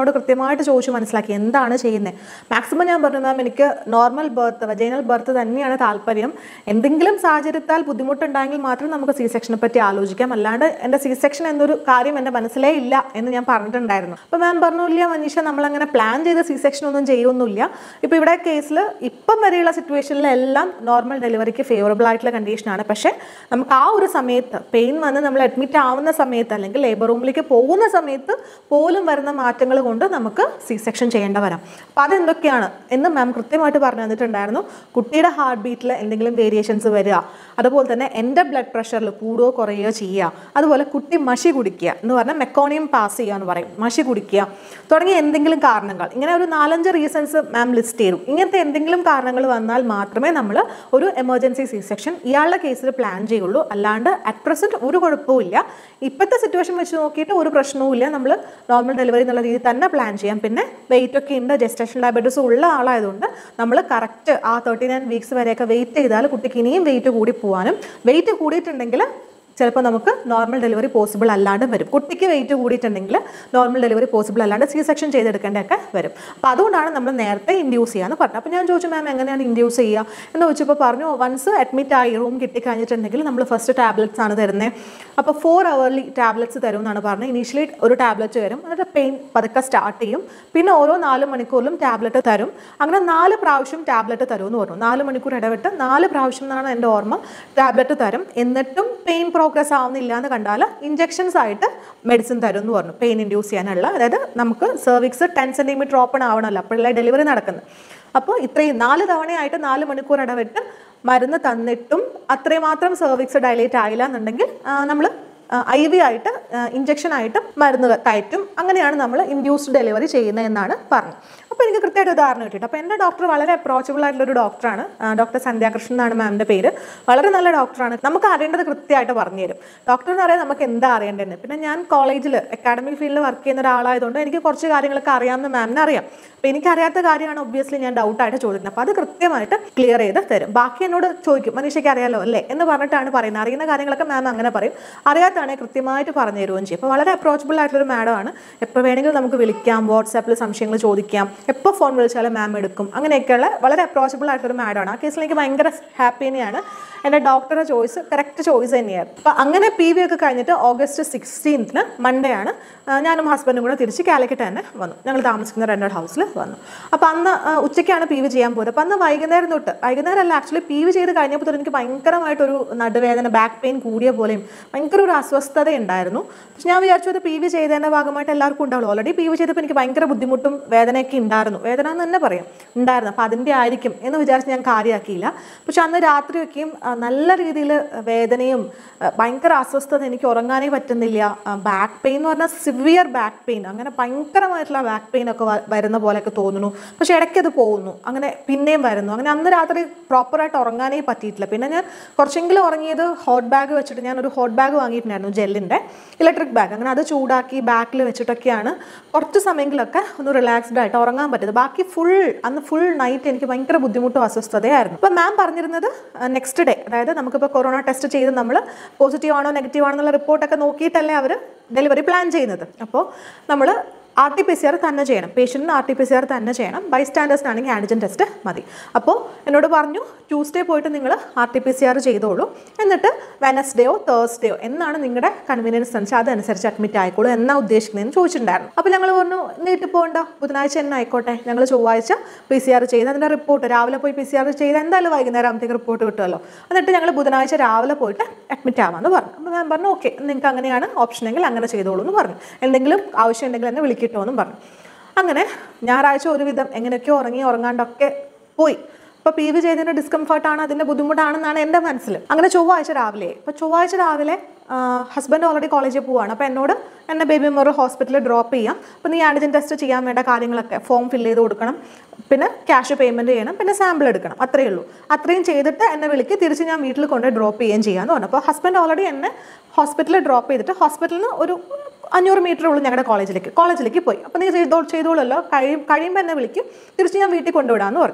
എന്നോട് കൃത്യമായിട്ട് ചോദിച്ചു മനസ്സിലാക്കി എന്താണ് ചെയ്യുന്നത് മാക്സിമം ഞാൻ പറഞ്ഞു മാം എനിക്ക് നോർമൽ ബർത്ത് വജൈനൽ ബർത്ത് തന്നെയാണ് താല്പര്യം എന്തെങ്കിലും സാഹചര്യത്താൽ ബുദ്ധിമുട്ടുണ്ടായെങ്കിൽ മാത്രം നമുക്ക് സി സെക്ഷനെ പറ്റി ആലോചിക്കാം അല്ലാണ്ട് എൻ്റെ സി സെക്ഷൻ എന്നൊരു കാര്യം എൻ്റെ മനസ്സിലേ ഇല്ല എന്ന് ഞാൻ പറഞ്ഞിട്ടുണ്ടായിരുന്നു അപ്പോൾ മാം പറഞ്ഞു ഇല്ല മനീഷ നമ്മളങ്ങനെ പ്ലാൻ ചെയ്ത സി സെക്ഷൻ ഒന്നും ചെയ്യൊന്നുമില്ല ഇപ്പോൾ ഇവിടെ കേസിൽ ഇപ്പം വരെയുള്ള സിറ്റുവേഷനിലെല്ലാം നോർമൽ ഡെലിവറിക്ക് ഫേവറബിൾ ആയിട്ടുള്ള കണ്ടീഷനാണ് പക്ഷേ നമുക്ക് ആ ഒരു സമയത്ത് പെയിൻ വന്ന് നമ്മൾ അഡ്മിറ്റ് ആവുന്ന സമയത്ത് അല്ലെങ്കിൽ ലേബർ റൂമിലേക്ക് പോകുന്ന സമയത്ത് പോലും വരുന്ന മാറ്റങ്ങൾ കൊണ്ട് നമുക്ക് സി സെക്ഷൻ ചെയ്യേണ്ട വരാം അപ്പോൾ അതെന്തൊക്കെയാണ് എന്ന് മാം കൃത്യമായിട്ട് പറഞ്ഞു തന്നിട്ടുണ്ടായിരുന്നു കുട്ടിയുടെ ഹാർട്ട് ബീറ്റിൽ എന്തെങ്കിലും വേരിയേഷൻസ് വരിക അതുപോലെ തന്നെ എൻ്റെ ബ്ലഡ് പ്രഷറിൽ കൂടുകയോ കുറയുകയോ ചെയ്യുക അതുപോലെ കുട്ടി മഷി കുടിക്കുക എന്ന് പറഞ്ഞാൽ മെക്കോണിയം പാസ് ചെയ്യുക എന്ന് പറയും മഷി കുടിക്കുക തുടങ്ങിയ എന്തെങ്കിലും കാരണങ്ങൾ ഇങ്ങനെ ഒരു നാലഞ്ച് റീസൺസ് മാം ലിസ്റ്റ് ചെയ്തു ഇങ്ങനത്തെ എന്തെങ്കിലും കാരണങ്ങൾ വന്നാൽ മാത്രമേ നമ്മൾ ഒരു എമർജൻസി സി സെക്ഷൻ ഇയാളുടെ കേസിൽ പ്ലാൻ ചെയ്യുള്ളൂ അല്ലാണ്ട് അറ്റ് പ്രസൻറ്റ് ഒരു കുഴപ്പമില്ല ഇപ്പോഴത്തെ സിറ്റുവേഷൻ വെച്ച് നോക്കിയിട്ട് ഒരു പ്രശ്നവും ഇല്ല നമ്മൾ നോർമൽ ഡെലിവറി എന്നുള്ള രീതിയിൽ തന്നെ പ്ലാൻ ചെയ്യാം പിന്നെ വെയിറ്റ് ഒക്കെ ഉണ്ട് ജസ്റ്റേഷൻ ഡയബറ്റീസ് ഉള്ള ആളായതുകൊണ്ട് നമ്മൾ കറക്റ്റ് ആ തേർട്ടി നയൻ വീക്സ് വരെയൊക്കെ വെയിറ്റ് ചെയ്താൽ കുട്ടിക്ക് ഇനിയും വെയിറ്റ് കൂടി പോകാനും വെയിറ്റ് കൂടിയിട്ടുണ്ടെങ്കിൽ ചിലപ്പോൾ നമുക്ക് നോർമൽ ഡെലിവറി പോസിബിൾ അല്ലാണ്ട് വരും കുട്ടിക്ക് വെയിറ്റ് കൂടിയിട്ടുണ്ടെങ്കിൽ നോർമൽ ഡെലിവറി പോസിബിൾ അല്ലാണ്ട് സി സെക്ഷൻ ചെയ്തെടുക്കേണ്ടതൊക്കെ വരും അപ്പോൾ അതുകൊണ്ടാണ് നമ്മൾ നേരത്തെ ഇൻഡ്യൂസ് ചെയ്യാന്ന് പറഞ്ഞത് അപ്പോൾ ഞാൻ ചോദിച്ചു മാം എങ്ങനെയാണ് ഇൻഡ്യൂസ് ചെയ്യുക എന്ന് ചോദിച്ചപ്പോൾ പറഞ്ഞു വൺസ് അഡ്മിറ്റ് ആയി റൂം കിട്ടിക്കഴിഞ്ഞിട്ടുണ്ടെങ്കിൽ നമ്മൾ ഫസ്റ്റ് ടാബ്ലറ്റ്സ് ആണ് തരുന്നത് അപ്പോൾ ഫോർ അവർലി ടാബ്ലറ്റ്സ് തരും എന്നാണ് പറഞ്ഞത് ഇനീഷ്യലി ഒരു ടാബ്ലറ്റ് വരും എന്നിട്ട് പെയിൻ പതുക്കെ സ്റ്റാർട്ട് ചെയ്യും പിന്നെ ഓരോ നാല് മണിക്കൂറിലും ടാബ്ലറ്റ് തരും അങ്ങനെ നാല് പ്രാവശ്യം ടാബ്ലറ്റ് തരും എന്ന് പറഞ്ഞു നാല് മണിക്കൂർ ഇടവിട്ട് നാല് പ്രാവശ്യം എന്നാണ് എൻ്റെ ഓർമ്മ ടാബ്ലറ്റ് തരും എന്നിട്ടും പെയിൻ പ്രോഗ്രസ് ആവുന്നില്ല എന്ന് കണ്ടാൽ ഇഞ്ചെക്ഷൻസ് ആയിട്ട് മെഡിസിൻ തരും എന്ന് പറഞ്ഞു പെയിൻ ഇൻഡ്യൂസ് ചെയ്യാനുള്ള അതായത് നമുക്ക് സെർവിക്സ് ടെൻ സെൻറ്റിമീറ്റർ ഓപ്പൺ ആവണമല്ലോ അപ്പോഴല്ലേ ഡെലിവറി നടക്കുന്നത് അപ്പോൾ ഇത്രയും നാല് തവണയായിട്ട് നാല് മണിക്കൂർ ഇടവിട്ട് മരുന്ന് തന്നിട്ടും അത്രയും മാത്രം സെർവിക്സ് ഡയലേറ്റ് ആയില്ല എന്നുണ്ടെങ്കിൽ നമ്മൾ ഐ വി ആയിട്ട് ഇഞ്ചക്ഷൻ ആയിട്ട് മരുന്ന് കയറ്റും അങ്ങനെയാണ് നമ്മൾ ഇൻഡ്യൂസ്ഡ് ഡെലിവറി ചെയ്യുന്നത് എന്നാണ് പറഞ്ഞത് അപ്പോൾ എനിക്ക് കൃത്യമായിട്ട് ഉദാഹരണം കിട്ടിയിട്ട് അപ്പോൾ എൻ്റെ ഡോക്ടർ വളരെ അപ്രോച്ചബിൾ ആയിട്ടുള്ള ഒരു ഡോക്ടറാണ് ഡോക്ടർ സന്ധ്യാകൃഷ്ണൻ എന്നാണ് മാമിൻ്റെ പേര് വളരെ നല്ല ഡോക്ടറാണ് നമുക്ക് അറിയേണ്ടത് കൃത്യമായിട്ട് പറഞ്ഞു തരും ഡോക്ടർ എന്ന് പറയാൻ നമുക്ക് എന്താ അറിയേണ്ടതെന്ന് പിന്നെ ഞാൻ കോളേജിൽ അക്കാഡമിക് ഫീൽഡിൽ വർക്ക് ചെയ്യുന്ന ഒരാളായതുകൊണ്ട് എനിക്ക് കുറച്ച് കാര്യങ്ങളൊക്കെ അറിയാമെന്ന് മാമിനെ അറിയാം അപ്പോൾ എനിക്കറിയാത്ത കാര്യമാണ് ഒബ്വിയസ്ലി ഞാൻ ഡൗട്ടായിട്ട് ചോദിക്കുന്നത് അപ്പോൾ അത് കൃത്യമായിട്ട് ക്ലിയർ ചെയ്ത് തരും ബാക്കി എന്നോട് ചോദിക്കും മനീഷയ്ക്ക് അറിയാലോ അല്ലേ എന്ന് പറഞ്ഞിട്ടാണ് പറയുന്നത് അറിയുന്ന കാര്യങ്ങളൊക്കെ മാം അങ്ങനെ പറയും അറിയാത്തതാണെങ്കിൽ കൃത്യമായിട്ട് പറഞ്ഞു തരുകയും ചെയ്യും അപ്പോൾ വളരെ അപ്രോച്ചബിൾ ആയിട്ടുള്ളൊരു മാഡമാണ് എപ്പോൾ വേണമെങ്കിലും നമുക്ക് വിളിക്കാം വാട്സാപ്പിൽ സംശയങ്ങൾ ചോദിക്കാം എപ്പോൾ ഫോൺ വിളിച്ചാലും മാം എടുക്കും അങ്ങനെയൊക്കെയുള്ള വളരെ അപ്രോച്ചബിൾ ആയിട്ടൊരു മാഡമാണ് ആ കേസിൽ എനിക്ക് ഭയങ്കര ഹാപ്പി തന്നെയാണ് എൻ്റെ ഡോക്ടറുടെ ചോയ്സ് കറക്റ്റ് ചോയ്സ് തന്നെയായിരുന്നു അപ്പോൾ അങ്ങനെ പി വി ഒക്കെ കഴിഞ്ഞിട്ട് ഓഗസ്റ്റ് സിക്സ്റ്റീൻത്തിന് മൺഡേ ആണ് ആ, ഞാനും ഹസ്ബൻഡും കൂടെ തിരിച്ച് കാലിക്കറ്റ് തന്നെ വന്നു ഞങ്ങൾ താമസിക്കുന്ന റെൻഡഡ് ഹൗസിൽ വന്നു അപ്പോൾ അന്ന് ആ, ഉച്ചയ്ക്കാണ് പി വി ചെയ്യാൻ പോയത് അപ്പോൾ അന്ന് വൈകുന്നേരം തൊട്ട് വൈകുന്നേരം അല്ല ആക്ച്വലി പി വി ചെയ്ത് കഴിഞ്ഞപ്പോൾ തൊട്ട് എനിക്ക് ഭയങ്കരമായിട്ടൊരു നടുവേദന ബാക്ക് പെയിൻ കൂടിയ പോലെയും ഭയങ്കര ഒരു അസ്വസ്ഥത ഉണ്ടായിരുന്നു പക്ഷെ ഞാൻ വിചാരിച്ചു അത് പി വി ചെയ്തതിൻ്റെ ഭാഗമായിട്ട് എല്ലാവർക്കും ഉണ്ടാവുള്ളൂ ഓൾറെഡി പി വി ചെയ്തപ്പോൾ എനിക്ക് ഭയങ്കര ബുദ്ധിമുട്ടും വേദനയൊക്കെ ഉണ്ടായിരുന്നു വേദന എന്ന് തന്നെ പറയാം ഉണ്ടായിരുന്നു അപ്പോൾ അതിൻ്റെ ആയിരിക്കും എന്ന് വിചാരിച്ച് ഞാൻ കാര്യമാക്കിയില്ല പക്ഷെ അന്ന് രാത്രിയൊക്കെയും ആ, നല്ല രീതിയിൽ വേദനയും ആ, ഭയങ്കര അസ്വസ്ഥത എനിക്ക് ഉറങ്ങാനേ പറ്റുന്നില്ല ബാക്ക് പെയിൻ എന്ന് പറഞ്ഞാൽ സിവിയർ ബാക്ക് പെയിൻ അങ്ങനെ ഭയങ്കരമായിട്ടുള്ള ബാക്ക് പെയിൻ ഒക്കെ വ- വരുന്ന പോലെയൊക്കെ തോന്നുന്നു പക്ഷെ ഇടയ്ക്ക് അത് പോകുന്നു അങ്ങനെ പിന്നെയും വരുന്നു അങ്ങനെ അന്ന് രാത്രി പ്രോപ്പറായിട്ട് ഉറങ്ങാനേ പറ്റിയിട്ടില്ല പിന്നെ ഞാൻ കുറച്ചെങ്കിലും ഉറങ്ങിയത് ഹോട്ട് ബാഗ് വെച്ചിട്ട് ഞാൻ ഒരു ഹോട്ട് ബാഗ് വാങ്ങിയിട്ടുണ്ടായിരുന്നു ജെല്ലിൻ്റെ ഇലക്ട്രിക് ബാഗ് അങ്ങനെ അത് ചൂടാക്കി ബാക്കിൽ വെച്ചിട്ടൊക്കെയാണ് കുറച്ച് സമയങ്ങളൊക്കെ ഒന്ന് റിലാക്സ്ഡ് ആയിട്ട് ഉറങ്ങാൻ പറ്റിയത് ബാക്കി ഫുൾ അന്ന് ഫുൾ നൈറ്റ് എനിക്ക് ഭയങ്കര ബുദ്ധിമുട്ടും അസ്വസ്ഥതയായിരുന്നു അപ്പോൾ മാം പറഞ്ഞിരുന്നത് നെക്സ്റ്റ് ഡേ അതായത് നമുക്കിപ്പോൾ കൊറോണ ടെസ്റ്റ് ചെയ്ത് നമ്മൾ പോസിറ്റീവ് ആണോ നെഗറ്റീവ് ആണോ എന്നുള്ള റിപ്പോർട്ടൊക്കെ നോക്കിയിട്ടല്ലേ അവർ ഡെലിവറി പ്ലാൻ ചെയ്യുന്നത് അപ്പോൾ നമ്മൾ R T P C R തന്നെ ചെയ്യണം പേഷ്യൻറ്റിന് R T P C R തന്നെ ചെയ്യണം ബൈ സ്റ്റാൻഡേഴ്സിനാണെങ്കിൽ ആൻറ്റിജൻ ടെസ്റ്റ് മതി അപ്പോൾ എന്നോട് പറഞ്ഞു ട്യൂസ്ഡേ പോയിട്ട് നിങ്ങൾ R T P C R ചെയ്തോളൂ എന്നിട്ട് വെനസ്ഡേയോ തേഴ്സ്ഡേയോ എന്നാണ് നിങ്ങളുടെ കൺവീനിയൻസ് അനുസരിച്ച് അതനുസരിച്ച് അഡ്മിറ്റ് ആയിക്കോളൂ എന്നാ ഉദ്ദേശിക്കുന്നതെന്ന് ചോദിച്ചിട്ടുണ്ടായിരുന്നു അപ്പോൾ ഞങ്ങൾ പറഞ്ഞു നീട്ടി പോകണ്ട ബുധനാഴ്ച തന്നെ ആയിക്കോട്ടെ ഞങ്ങൾ ചൊവ്വാഴ്ച പി സി ആർ ചെയ്ത് അതിൻ്റെ റിപ്പോർട്ട് രാവിലെ പോയി പി സി ആർ ചെയ്ത് എന്തായാലും വൈകുന്നേരം ആകുമ്പോഴത്തേക്ക് റിപ്പോർട്ട് കിട്ടുമല്ലോ എന്നിട്ട് ഞങ്ങൾ ബുധനാഴ്ച രാവിലെ പോയിട്ട് അഡ്മിറ്റ് ആവാമെന്ന് പറഞ്ഞു അപ്പോൾ ഞാൻ പറഞ്ഞു ഓക്കെ നിങ്ങൾക്ക് അങ്ങനെയാണ് ഓപ്ഷൻ എങ്കിൽ അങ്ങനെ ചെയ്തോളൂ എന്ന് പറഞ്ഞു എന്തെങ്കിലും ആവശ്യം ഉണ്ടെങ്കിൽ എന്നെ വിളിക്കിട്ടോ എന്നും പറഞ്ഞു അങ്ങനെ ഞായറാഴ്ച ഒരുവിധം എങ്ങനെയൊക്കെയോ ഉറങ്ങി ഉറങ്ങാണ്ടൊക്കെ പോയി അപ്പോൾ പി വി ചെയ്തതിൻ്റെ ഡിസ്കംഫർട്ടാണ് അതിൻ്റെ ബുദ്ധിമുട്ടാണെന്നാണ് എൻ്റെ മനസ്സിൽ അങ്ങനെ ചൊവ്വാഴ്ച രാവിലെ അപ്പോൾ ചൊവ്വാഴ്ച രാവിലെ ഹസ്ബൻഡ് ഓൾറെഡി കോളേജിൽ പോവാണ് അപ്പോൾ എന്നോട് എന്നെ ബേബി മെമ്മോറിയൽ ഹോസ്പിറ്റലിൽ ഡ്രോപ്പ് ചെയ്യാം അപ്പോൾ നീ ആൻറ്റിജൻ ടെസ്റ്റ് ചെയ്യാൻ വേണ്ട കാര്യങ്ങളൊക്കെ ഫോം ഫില്ല് ചെയ്ത് കൊടുക്കണം പിന്നെ ക്യാഷ് പേയ്മെൻറ്റ് ചെയ്യണം പിന്നെ സാമ്പിൾ എടുക്കണം അത്രയേ ഉള്ളൂ അത്രയും ചെയ്തിട്ട് എന്നെ വിളിക്ക് തിരിച്ച് ഞാൻ വീട്ടിൽ കൊണ്ട് ഡ്രോപ്പ് ചെയ്യുകയും ചെയ്യാമെന്ന് പറഞ്ഞു അപ്പോൾ ഹസ്ബൻഡ് ഓൾറെഡി എന്നെ ഹോസ്പിറ്റലിൽ ഡ്രോപ്പ് ചെയ്തിട്ട് ഹോസ്പിറ്റലിൽ നിന്ന് ഒരു അഞ്ഞൂറ് മീറ്റർ ഉള്ളൂ ഞങ്ങളുടെ കോളേജിലേക്ക് കോളേജിലേക്ക് പോയി അപ്പോൾ നീ ചെയ്തോ ചെയ്തോളല്ലോ കഴിയും കഴിയുമ്പോൾ എന്നെ വിളിക്കും തിരിച്ച് ഞാൻ വീട്ടിൽ കൊണ്ടുവിടാമെന്ന് പറഞ്ഞു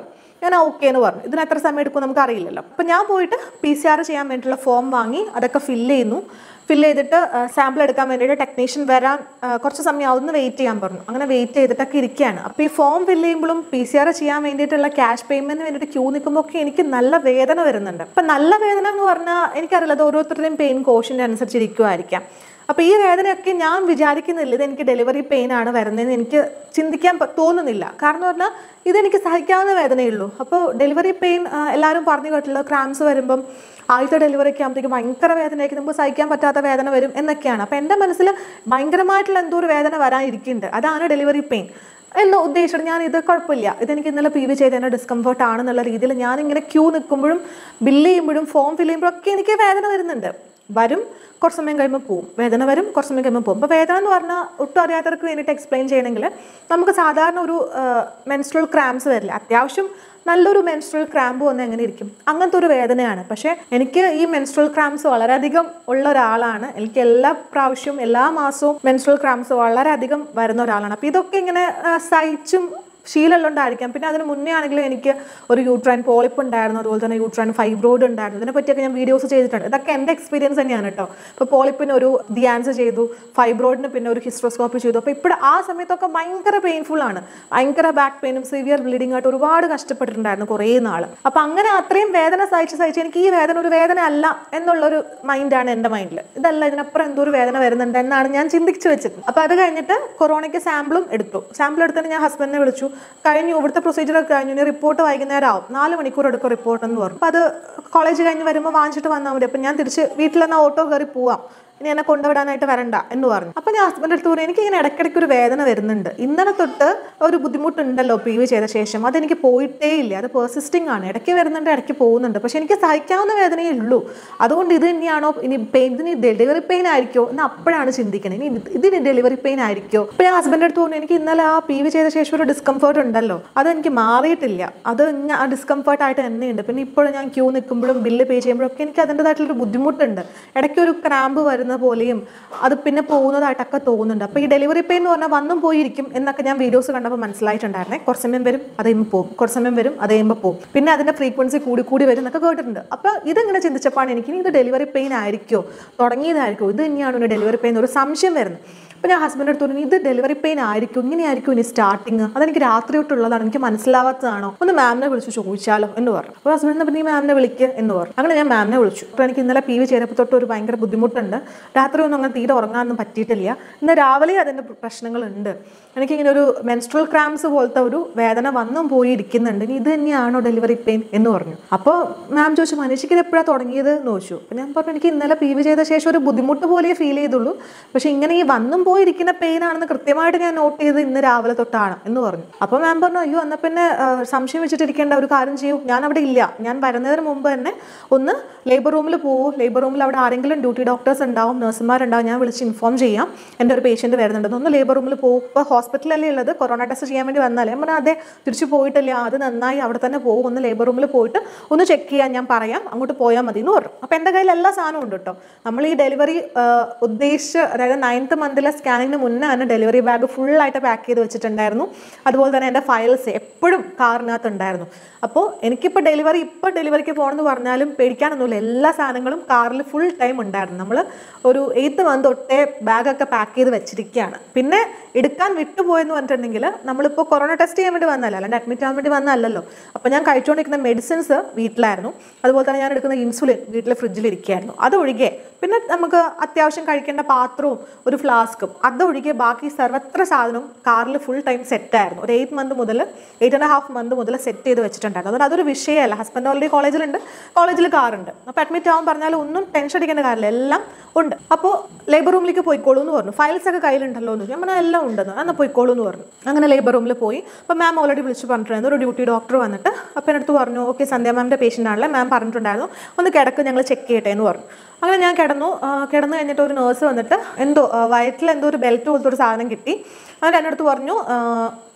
ഞാൻ ഓക്കെ എന്ന് പറഞ്ഞു ഇതിന് എത്ര സമയം എടുക്കും നമുക്ക് അറിയില്ലല്ലോ അപ്പം ഞാൻ പോയിട്ട് പി സി ആർ ചെയ്യാൻ വേണ്ടിയിട്ടുള്ള ഫോം വാങ്ങി അതൊക്കെ ഫില്ല് ചെയ്യുന്നു ഫില്ല് ചെയ്തിട്ട് സാമ്പിൾ എടുക്കാൻ വേണ്ടിയിട്ട് ടെക്നീഷ്യൻ വരാൻ ആ, കുറച്ച് സമയം ആവുന്ന വെയിറ്റ് ചെയ്യാൻ പറഞ്ഞു അങ്ങനെ വെയിറ്റ് ചെയ്തിട്ടൊക്കെ ഇരിക്കുകയാണ് അപ്പോൾ ഈ ഫോം ഫില്ല് ചെയ്യുമ്പോഴും പി സി ആർ ചെയ്യാൻ വേണ്ടിയിട്ടുള്ള ക്യാഷ് പേയ്മെന്റിന് വേണ്ടിയിട്ട് ക്യൂ നിൽക്കുമ്പോൾ ഒക്കെ എനിക്ക് നല്ല വേദന വരുന്നുണ്ട് അപ്പം നല്ല വേദന എന്ന് പറഞ്ഞാൽ എനിക്കറിയില്ല അത് ഓരോരുത്തരുടെയും പെയിൻ കോഷൻ്റെ അനുസരിച്ച് ഇരിക്കുമായിരിക്കാം അപ്പോൾ ഈ വേദനയൊക്കെ ഞാൻ വിചാരിക്കുന്നില്ല ഇത് എനിക്ക് ഡെലിവറി പെയിൻ ആണ് വരുന്നതെന്ന് എനിക്ക് ചിന്തിക്കാൻ പ- തോന്നുന്നില്ല കാരണം പറഞ്ഞാൽ ഇതെനിക്ക് സഹിക്കാവുന്ന വേദനയുള്ളൂ അപ്പോൾ ഡെലിവറി പെയിൻ എല്ലാവരും പറഞ്ഞു കേട്ടുള്ള ക്രാംസ് വരുമ്പം ആദ്യത്തെ ഡെലിവറിക്ക് ആകുമ്പോഴത്തേക്ക് ഭയങ്കര വേദനയായിരിക്കും നമുക്ക് സഹിക്കാൻ പറ്റാത്ത വേദന വരും എന്നൊക്കെയാണ് അപ്പോൾ എൻ്റെ മനസ്സിൽ ഭയങ്കരമായിട്ടുള്ള എന്തോ ഒരു വേദന വരാനിരിക്കുന്നുണ്ട് അതാണ് ഡെലിവറി പെയിൻ എന്ന് ഉദ്ദേശിച്ചിട്ട് ഞാൻ ഇത് കുഴപ്പമില്ല ഇതെനിക്ക് ഇന്നലെ പി വി ചെയ്തതിൻ്റെ ഡിസ്കംഫർട്ട് ആണെന്നുള്ള രീതിയിൽ ഞാൻ ഇങ്ങനെ ക്യൂ നിൽക്കുമ്പോഴും ബില്ല് ചെയ്യുമ്പോഴും ഫോം ഫില്ല് ചെയ്യുമ്പോഴും ഒക്കെ എനിക്ക് വേദന വരുന്നുണ്ട് വരും കുറച്ച് സമയം കഴിയുമ്പോൾ പോവും വേദന വരും കുറച്ച് സമയം കഴിയുമ്പോൾ പോകും അപ്പോൾ വേദന എന്ന് പറഞ്ഞാൽ ഒട്ടും അറിയാത്തവർക്ക് വേണ്ടിയിട്ട് എക്സ്പ്ലെയിൻ ചെയ്യണമെങ്കിൽ നമുക്ക് സാധാരണ ഒരു മെൻസ്ട്രൽ ക്രാംസ് വരില്ല അത്യാവശ്യം നല്ലൊരു മെൻസ്ട്രൽ ക്രാമ്പ് വന്ന് എങ്ങനെ ഇരിക്കും അങ്ങനത്തെ ഒരു വേദനയാണ് പക്ഷേ എനിക്ക് ഈ മെൻസ്ട്രൽ ക്രാംസ് വളരെയധികം ഉള്ള ഒരാളാണ് എനിക്ക് എല്ലാ പ്രാവശ്യവും എല്ലാ മാസവും മെൻസ്ട്രൽ ക്രാംസ് വളരെയധികം വരുന്ന ഒരാളാണ് അപ്പോൾ ഇതൊക്കെ ഇങ്ങനെ ആ, സഹിച്ചും ശീലമുള്ളതുകൊണ്ടായിരിക്കാം പിന്നെ അതിന് മുന്നേ ആണെങ്കിൽ എനിക്ക് ഒരു യൂട്രൈൻ പോളിപ്പ് ഉണ്ടായിരുന്നു അതുപോലെ തന്നെ യൂട്രൈൻ ഫൈബ്രോയിഡ് ഉണ്ടായിരുന്നു ഇതിനെ പറ്റിയൊക്കെ ഞാൻ വീഡിയോസ് ചെയ്തിട്ടുണ്ട് ഇതൊക്കെ എൻ്റെ എക്സ്പീരിയൻസ് തന്നെയാണ് കേട്ടോ ഇപ്പോൾ പോളിപ്പിന് ഒരു ഡിയാൻസ് ചെയ്തു ഫൈബ്രോയിഡിന് പിന്നെ ഒരു ഹിസ്ട്രോസ്കോപ്പി ചെയ്തു അപ്പോൾ ഇപ്പോൾ ആ സമയത്തൊക്കെ ഭയങ്കര പെയിൻഫുൾ ആണ് ഭയങ്കര ബാക്ക് പെയിനും സിവിയർ ബ്ലീഡിംഗ് ആയിട്ട് ഒരുപാട് കഷ്ടപ്പെട്ടിട്ടുണ്ടായിരുന്നു കുറേ നാൾ അപ്പോൾ അങ്ങനെ അത്രയും വേദന സഹിച്ച് സഹിച്ച് എനിക്ക് ഈ വേദന ഒരു വേദന അല്ല എന്നുള്ളൊരു മൈൻഡാണ് എൻ്റെ മൈൻഡിൽ ഇതല്ല ഇതിനപ്പുറം എന്തോ ഒരു വേദന വരുന്നുണ്ട് എന്നാണ് ഞാൻ ചിന്തിച്ചു വെച്ചത് അപ്പോൾ അത് കഴിഞ്ഞിട്ട് കൊറോണയ്ക്ക് സാമ്പിളും എടുത്തു സാമ്പിൾ എടുത്തിട്ട് ഞാൻ ഹസ്ബൻഡിനെ വിളിച്ചു കഴിഞ്ഞു ഇവിടുത്തെ പ്രൊസീജിയർ ഒക്കെ കഴിഞ്ഞു ഇനി റിപ്പോർട്ട് വൈകുന്നേരം ആവും നാല് മണിക്കൂർ എടുക്കും റിപ്പോർട്ട് എന്ന് പറഞ്ഞു അപ്പോൾ അത് കോളേജ് കഴിഞ്ഞ് വരുമ്പോൾ വാങ്ങിച്ചിട്ട് വന്നാൽ മതി അപ്പം ഞാൻ തിരിച്ച് വീട്ടിൽ തന്നെ ഓട്ടോ കയറി പോവാം ഇനി എന്നെ കൊണ്ടുവിടാനായിട്ട് വരണ്ട എന്ന് പറഞ്ഞു അപ്പം ഞാൻ ഹസ്ബൻഡ് അടുത്ത് പറഞ്ഞു എനിക്ക് ഇങ്ങനെ ഇടയ്ക്കിടയ്ക്ക് ഒരു വേദന വരുന്നുണ്ട് ഇന്നലെ തൊട്ട് ഒരു ബുദ്ധിമുട്ടുണ്ടല്ലോ പി വി ചെയ്ത ശേഷം അതെനിക്ക് പോയിട്ടേ ഇല്ല അത് പെർസിസ്റ്റിംഗ് ആണ് ഇടയ്ക്ക് വരുന്നുണ്ട് ഇടയ്ക്ക് പോകുന്നുണ്ട് പക്ഷെ എനിക്ക് സഹിക്കാവുന്ന വേദനയേ ഉള്ളൂ അതുകൊണ്ട് ഇത് തന്നെയാണോ ഇനി പെയിൻ ഇതിന് ഡെലിവറി പെയിൻ ആയിരിക്കോ എന്ന് അപ്പോഴാണ് ചിന്തിക്കുന്നത് ഇനി ഇത് ഇതിന് ഡെലിവറി പെയിൻ ആയിരിക്കോ അപ്പം ഞാൻ ഹസ്ബൻഡ് അടുത്ത് പറഞ്ഞു എനിക്ക് ഇന്നലെ ആ പി വി ചെയ്ത ശേഷം ഒരു ഡിസ്കംഫർട്ട് ഉണ്ടല്ലോ അതെനിക്ക് മാറിയിട്ടില്ല അത് ഞാൻ ആ ഡിസ്കംഫർട്ട് ആയിട്ട് തന്നെയുണ്ട് പിന്നെ ഇപ്പോഴും ഞാൻ ക്യൂ നിൽക്കുമ്പോഴും ബില്ല് പേ ചെയ്യുമ്പോഴും ഒക്കെ എനിക്ക് അതിൻ്റെതായിട്ടുള്ളൊരു ബുദ്ധിമുട്ടുണ്ട് ഇടയ്ക്ക് ഒരു ക്രാമ്പ് വരുന്ന പോലെയും അത് പിന്നെ പോകുന്നതായിട്ടൊക്കെ തോന്നുന്നുണ്ട് അപ്പോൾ ഈ ഡെലിവറി പെയിൻ എന്ന് പറഞ്ഞാൽ വന്നും പോയിരിക്കും എന്നൊക്കെ ഞാൻ വീഡിയോസ് കണ്ടപ്പോൾ മനസ്സിലായിട്ടുണ്ടായിരുന്നേ കുറച്ച് സമയം വരും അത് കഴിയുമ്പോൾ പോകും കുറച്ച് സമയം വരും അത് കഴിയുമ്പോൾ പോകും പിന്നെ അതിൻ്റെ ഫ്രീക്വൻസി കൂടി കൂടി വരും എന്നൊക്കെ കേട്ടിട്ടുണ്ട് അപ്പോൾ ഇതിങ്ങനെ ചിന്തിച്ചപ്പോഴാണ് എനിക്ക് ഇനി ഇത് ഡെലിവറി പെയിൻ ആയിരിക്കോ തുടങ്ങിയതായിരിക്കോ ഇത് തന്നെയാണോ ഒരു ഡെലിവറി പെയിൻ ഒരു സംശയം വരുന്നത് അപ്പോൾ ഞാൻ ഹസ്ബൻഡ് അടുത്ത് പറഞ്ഞു ഇത് ഡെലിവറി പെയിൻ ആയിരിക്കും ഇങ്ങനെയായിരിക്കും ഇനി സ്റ്റാർട്ടിങ് അതെനിക്ക് രാത്രി തൊട്ടുള്ളതാണ് എനിക്ക് മനസ്സിലാവാത്തതാണോ ഒന്ന് മാമിനെ വിളിച്ച് ചോദിച്ചാലോ എന്ന് പറഞ്ഞു അപ്പോൾ ഹസ്ബൻഡ് പിന്നെ ഈ മാമിനെ വിളിക്കുക എന്ന് പറഞ്ഞു അങ്ങനെ ഞാൻ മാമിനെ വിളിച്ചു അപ്പോൾ എനിക്ക് ഇന്നലെ പി വി ചെയ്തപ്പോൾ തൊട്ട് ഒരു ഭയങ്കര ബുദ്ധിമുട്ടുണ്ട് രാത്രി ഒന്നും അങ്ങനെ തീരെ ഉറങ്ങാനൊന്നും പറ്റിയിട്ടില്ല ഇന്ന് രാവിലെ അതിൻ്റെ പ്രശ്നങ്ങളുണ്ട് എനിക്കിങ്ങനെ ഒരു മെൻസ്ട്രൽ ക്രാംസ് പോലത്തെ ഒരു വേദന വന്നും പോയി ഇരിക്കുന്നുണ്ട് ഇനി ഇത് തന്നെയാണോ ഡെലിവറി പെയിൻ എന്ന് പറഞ്ഞു അപ്പോൾ മാം ചോദിച്ചു മനുഷ്യക്ക് ഇത് എപ്പോഴാണ് തുടങ്ങിയത് എന്ന് ചോദിച്ചു അപ്പോൾ ഞാൻ പറഞ്ഞു എനിക്ക് ഇന്നലെ പി വി ചെയ്ത ശേഷം ഒരു ബുദ്ധിമുട്ട് പോലെ ഫീൽ ചെയ്തുള്ളൂ പക്ഷേ ഇങ്ങനെ ഈ വന്നും പോയിരിക്കുന്ന പെയിൻ ആണെന്ന് കൃത്യമായിട്ട് ഞാൻ നോട്ട് ചെയ്ത് ഇന്ന് രാവിലെ തൊട്ടാണ് എന്ന് പറഞ്ഞു അപ്പോൾ മാം പറഞ്ഞു അയ്യോ എന്നാൽ പിന്നെ ആ, സംശയം വെച്ചിട്ടിരിക്കേണ്ട ഒരു കാര്യം ചെയ്യൂ ഞാൻ അവിടെ ഇല്ല ഞാൻ വരുന്നതിന് മുമ്പ് തന്നെ ഒന്ന് ലേബർ റൂമിൽ പോവൂ ലേബർ റൂമിൽ അവിടെ ആരെങ്കിലും ഡ്യൂട്ടി ഡോക്ടേഴ്സ് ഉണ്ടാവും നഴ്സുമാരുണ്ടാവും ഞാൻ വിളിച്ച് ഇൻഫോം ചെയ്യാം എൻ്റെ ഒരു പേഷ്യൻറ്റ് വരുന്നുണ്ട് ഒന്ന് ലേബർ റൂമിൽ പോകും ഇപ്പോൾ ഹോസ്പിറ്റലല്ലേ ഉള്ളത് കൊറോണ ടെസ്റ്റ് ചെയ്യാൻ വേണ്ടി വന്നാലേ ഞാൻ പറഞ്ഞു അതെ തിരിച്ചു പോയിട്ടില്ല അത് നന്നായി അവിടെ തന്നെ പോകും ഒന്ന് ലേബർ റൂമിൽ പോയിട്ട് ഒന്ന് ചെക്ക് ചെയ്യാൻ ഞാൻ പറയാം അങ്ങോട്ട് പോയാൽ മതി എന്ന് പറഞ്ഞു അപ്പോൾ എൻ്റെ കയ്യിൽ എല്ലാ സാധനവും ഉണ്ട് കേട്ടോ നമ്മൾ ഈ ഡെലിവറി ഉദ്ദേശിച്ച് അതായത് നയൻത്ത് മന്തിലെ സ്കാനിങ്ങിന് മുന്നേ തന്നെ ഡെലിവറി ബാഗ് ഫുള്ളായിട്ട് പാക്ക് ചെയ്ത് വെച്ചിട്ടുണ്ടായിരുന്നു അതുപോലെ തന്നെ എൻ്റെ ഫയൽസ് എപ്പോഴും കാറിനകത്ത് ഉണ്ടായിരുന്നു അപ്പോൾ എനിക്കിപ്പോൾ ഡെലിവറി ഇപ്പോൾ ഡെലിവറിക്ക് പോകണമെന്ന് പറഞ്ഞാലും പേടിക്കാനൊന്നുമില്ല എല്ലാ സാധനങ്ങളും കാറിൽ ഫുൾ ടൈം ഉണ്ടായിരുന്നു നമ്മൾ ഒരു എയ്ത്ത് മന്ത് തൊട്ടേ ബാഗൊക്കെ പാക്ക് ചെയ്ത് വെച്ചിരിക്കുകയാണ് പിന്നെ എടുക്കാൻ വിട്ടുപോയെന്ന് പറഞ്ഞിട്ടുണ്ടെങ്കിൽ നമ്മളിപ്പോൾ കൊറോണ ടെസ്റ്റ് ചെയ്യാൻ വേണ്ടി വന്നല്ല അല്ലാണ്ട് അഡ്മിറ്റ് ആവാൻ വേണ്ടി വന്നല്ലല്ലോ അപ്പോൾ ഞാൻ കഴിച്ചുകൊണ്ടിരിക്കുന്ന മെഡിസിൻസ് വീട്ടിലായിരുന്നു അതുപോലെ തന്നെ ഞാൻ എടുക്കുന്ന ഇൻസുലിൻ വീട്ടിൽ ഫ്രിഡ്ജിൽ ഇരിക്കുകയായിരുന്നു അതൊഴികെ പിന്നെ നമുക്ക് അത്യാവശ്യം കഴിക്കേണ്ട പാത്രവും ഒരു ഫ്ലാസ്കും അതൊഴികെ ബാക്കി സർവത്ര സാധനവും കാറിൽ ഫുൾ ടൈം സെറ്റായിരുന്നു ഒരു എയ്റ്റ് മന്ത് മുതൽ എയ്റ്റ് ആൻഡ് ഹാഫ് മന്ത് മുതൽ സെറ്റ് ചെയ്ത് വെച്ചിട്ടുണ്ടായിരുന്നു അതുകൊണ്ട് അതൊരു വിഷയമല്ല ഹസ്ബൻഡ് ഓൾറെഡി കോളേജിലുണ്ട് കോളേജിൽ കാറുണ്ട് അപ്പോൾ അഡ്മിറ്റ് ആവാൻ പറഞ്ഞാൽ ഒന്നും ടെൻഷൻ അടിക്കേണ്ട കാര്യമില്ല എല്ലാം ഉണ്ട് അപ്പോൾ ലേബർ റൂമിലേക്ക് പോയിക്കോളൂ എന്ന് പറഞ്ഞു ഫയൽസ് ഒക്കെ കയ്യിലുണ്ടല്ലോ എന്ന് ചോദിച്ചു ഞാൻ പറഞ്ഞു എല്ലാം ഉണ്ടെന്ന് എന്നാൽ പോയിക്കോളൂ എന്ന് പറഞ്ഞു അങ്ങനെ ലേബർ റൂമിൽ പോയി അപ്പോൾ മാം ഓൾറെഡി വിളിച്ച് പറഞ്ഞിട്ടുണ്ടായിരുന്നു ഒരു ഡ്യൂട്ടി ഡോക്ടർ വന്നിട്ട് അപ്പം എൻ്റെ അടുത്ത് പറഞ്ഞു ഓക്കെ സന്ധ്യ മാമിൻ്റെ പേഷ്യൻ്റ് ആണല്ലേ മാം പറഞ്ഞിട്ടുണ്ടായിരുന്നു ഒന്ന് കിടക്ക് ഞങ്ങൾ ചെക്ക് ചെയ്യട്ടെ എന്ന് പറഞ്ഞു അങ്ങനെ ഞാൻ കിടന്നു ആ, കിടന്നു കഴിഞ്ഞിട്ട് ഒരു നേഴ്സ് വന്നിട്ട് എന്തോ ആ, വയറ്റിൽ എന്തോ ഒരു ബെൽറ്റ് പോലത്തെ ഒരു സാധനം കിട്ടി എന്നിട്ട് എൻ്റെ അടുത്ത് പറഞ്ഞു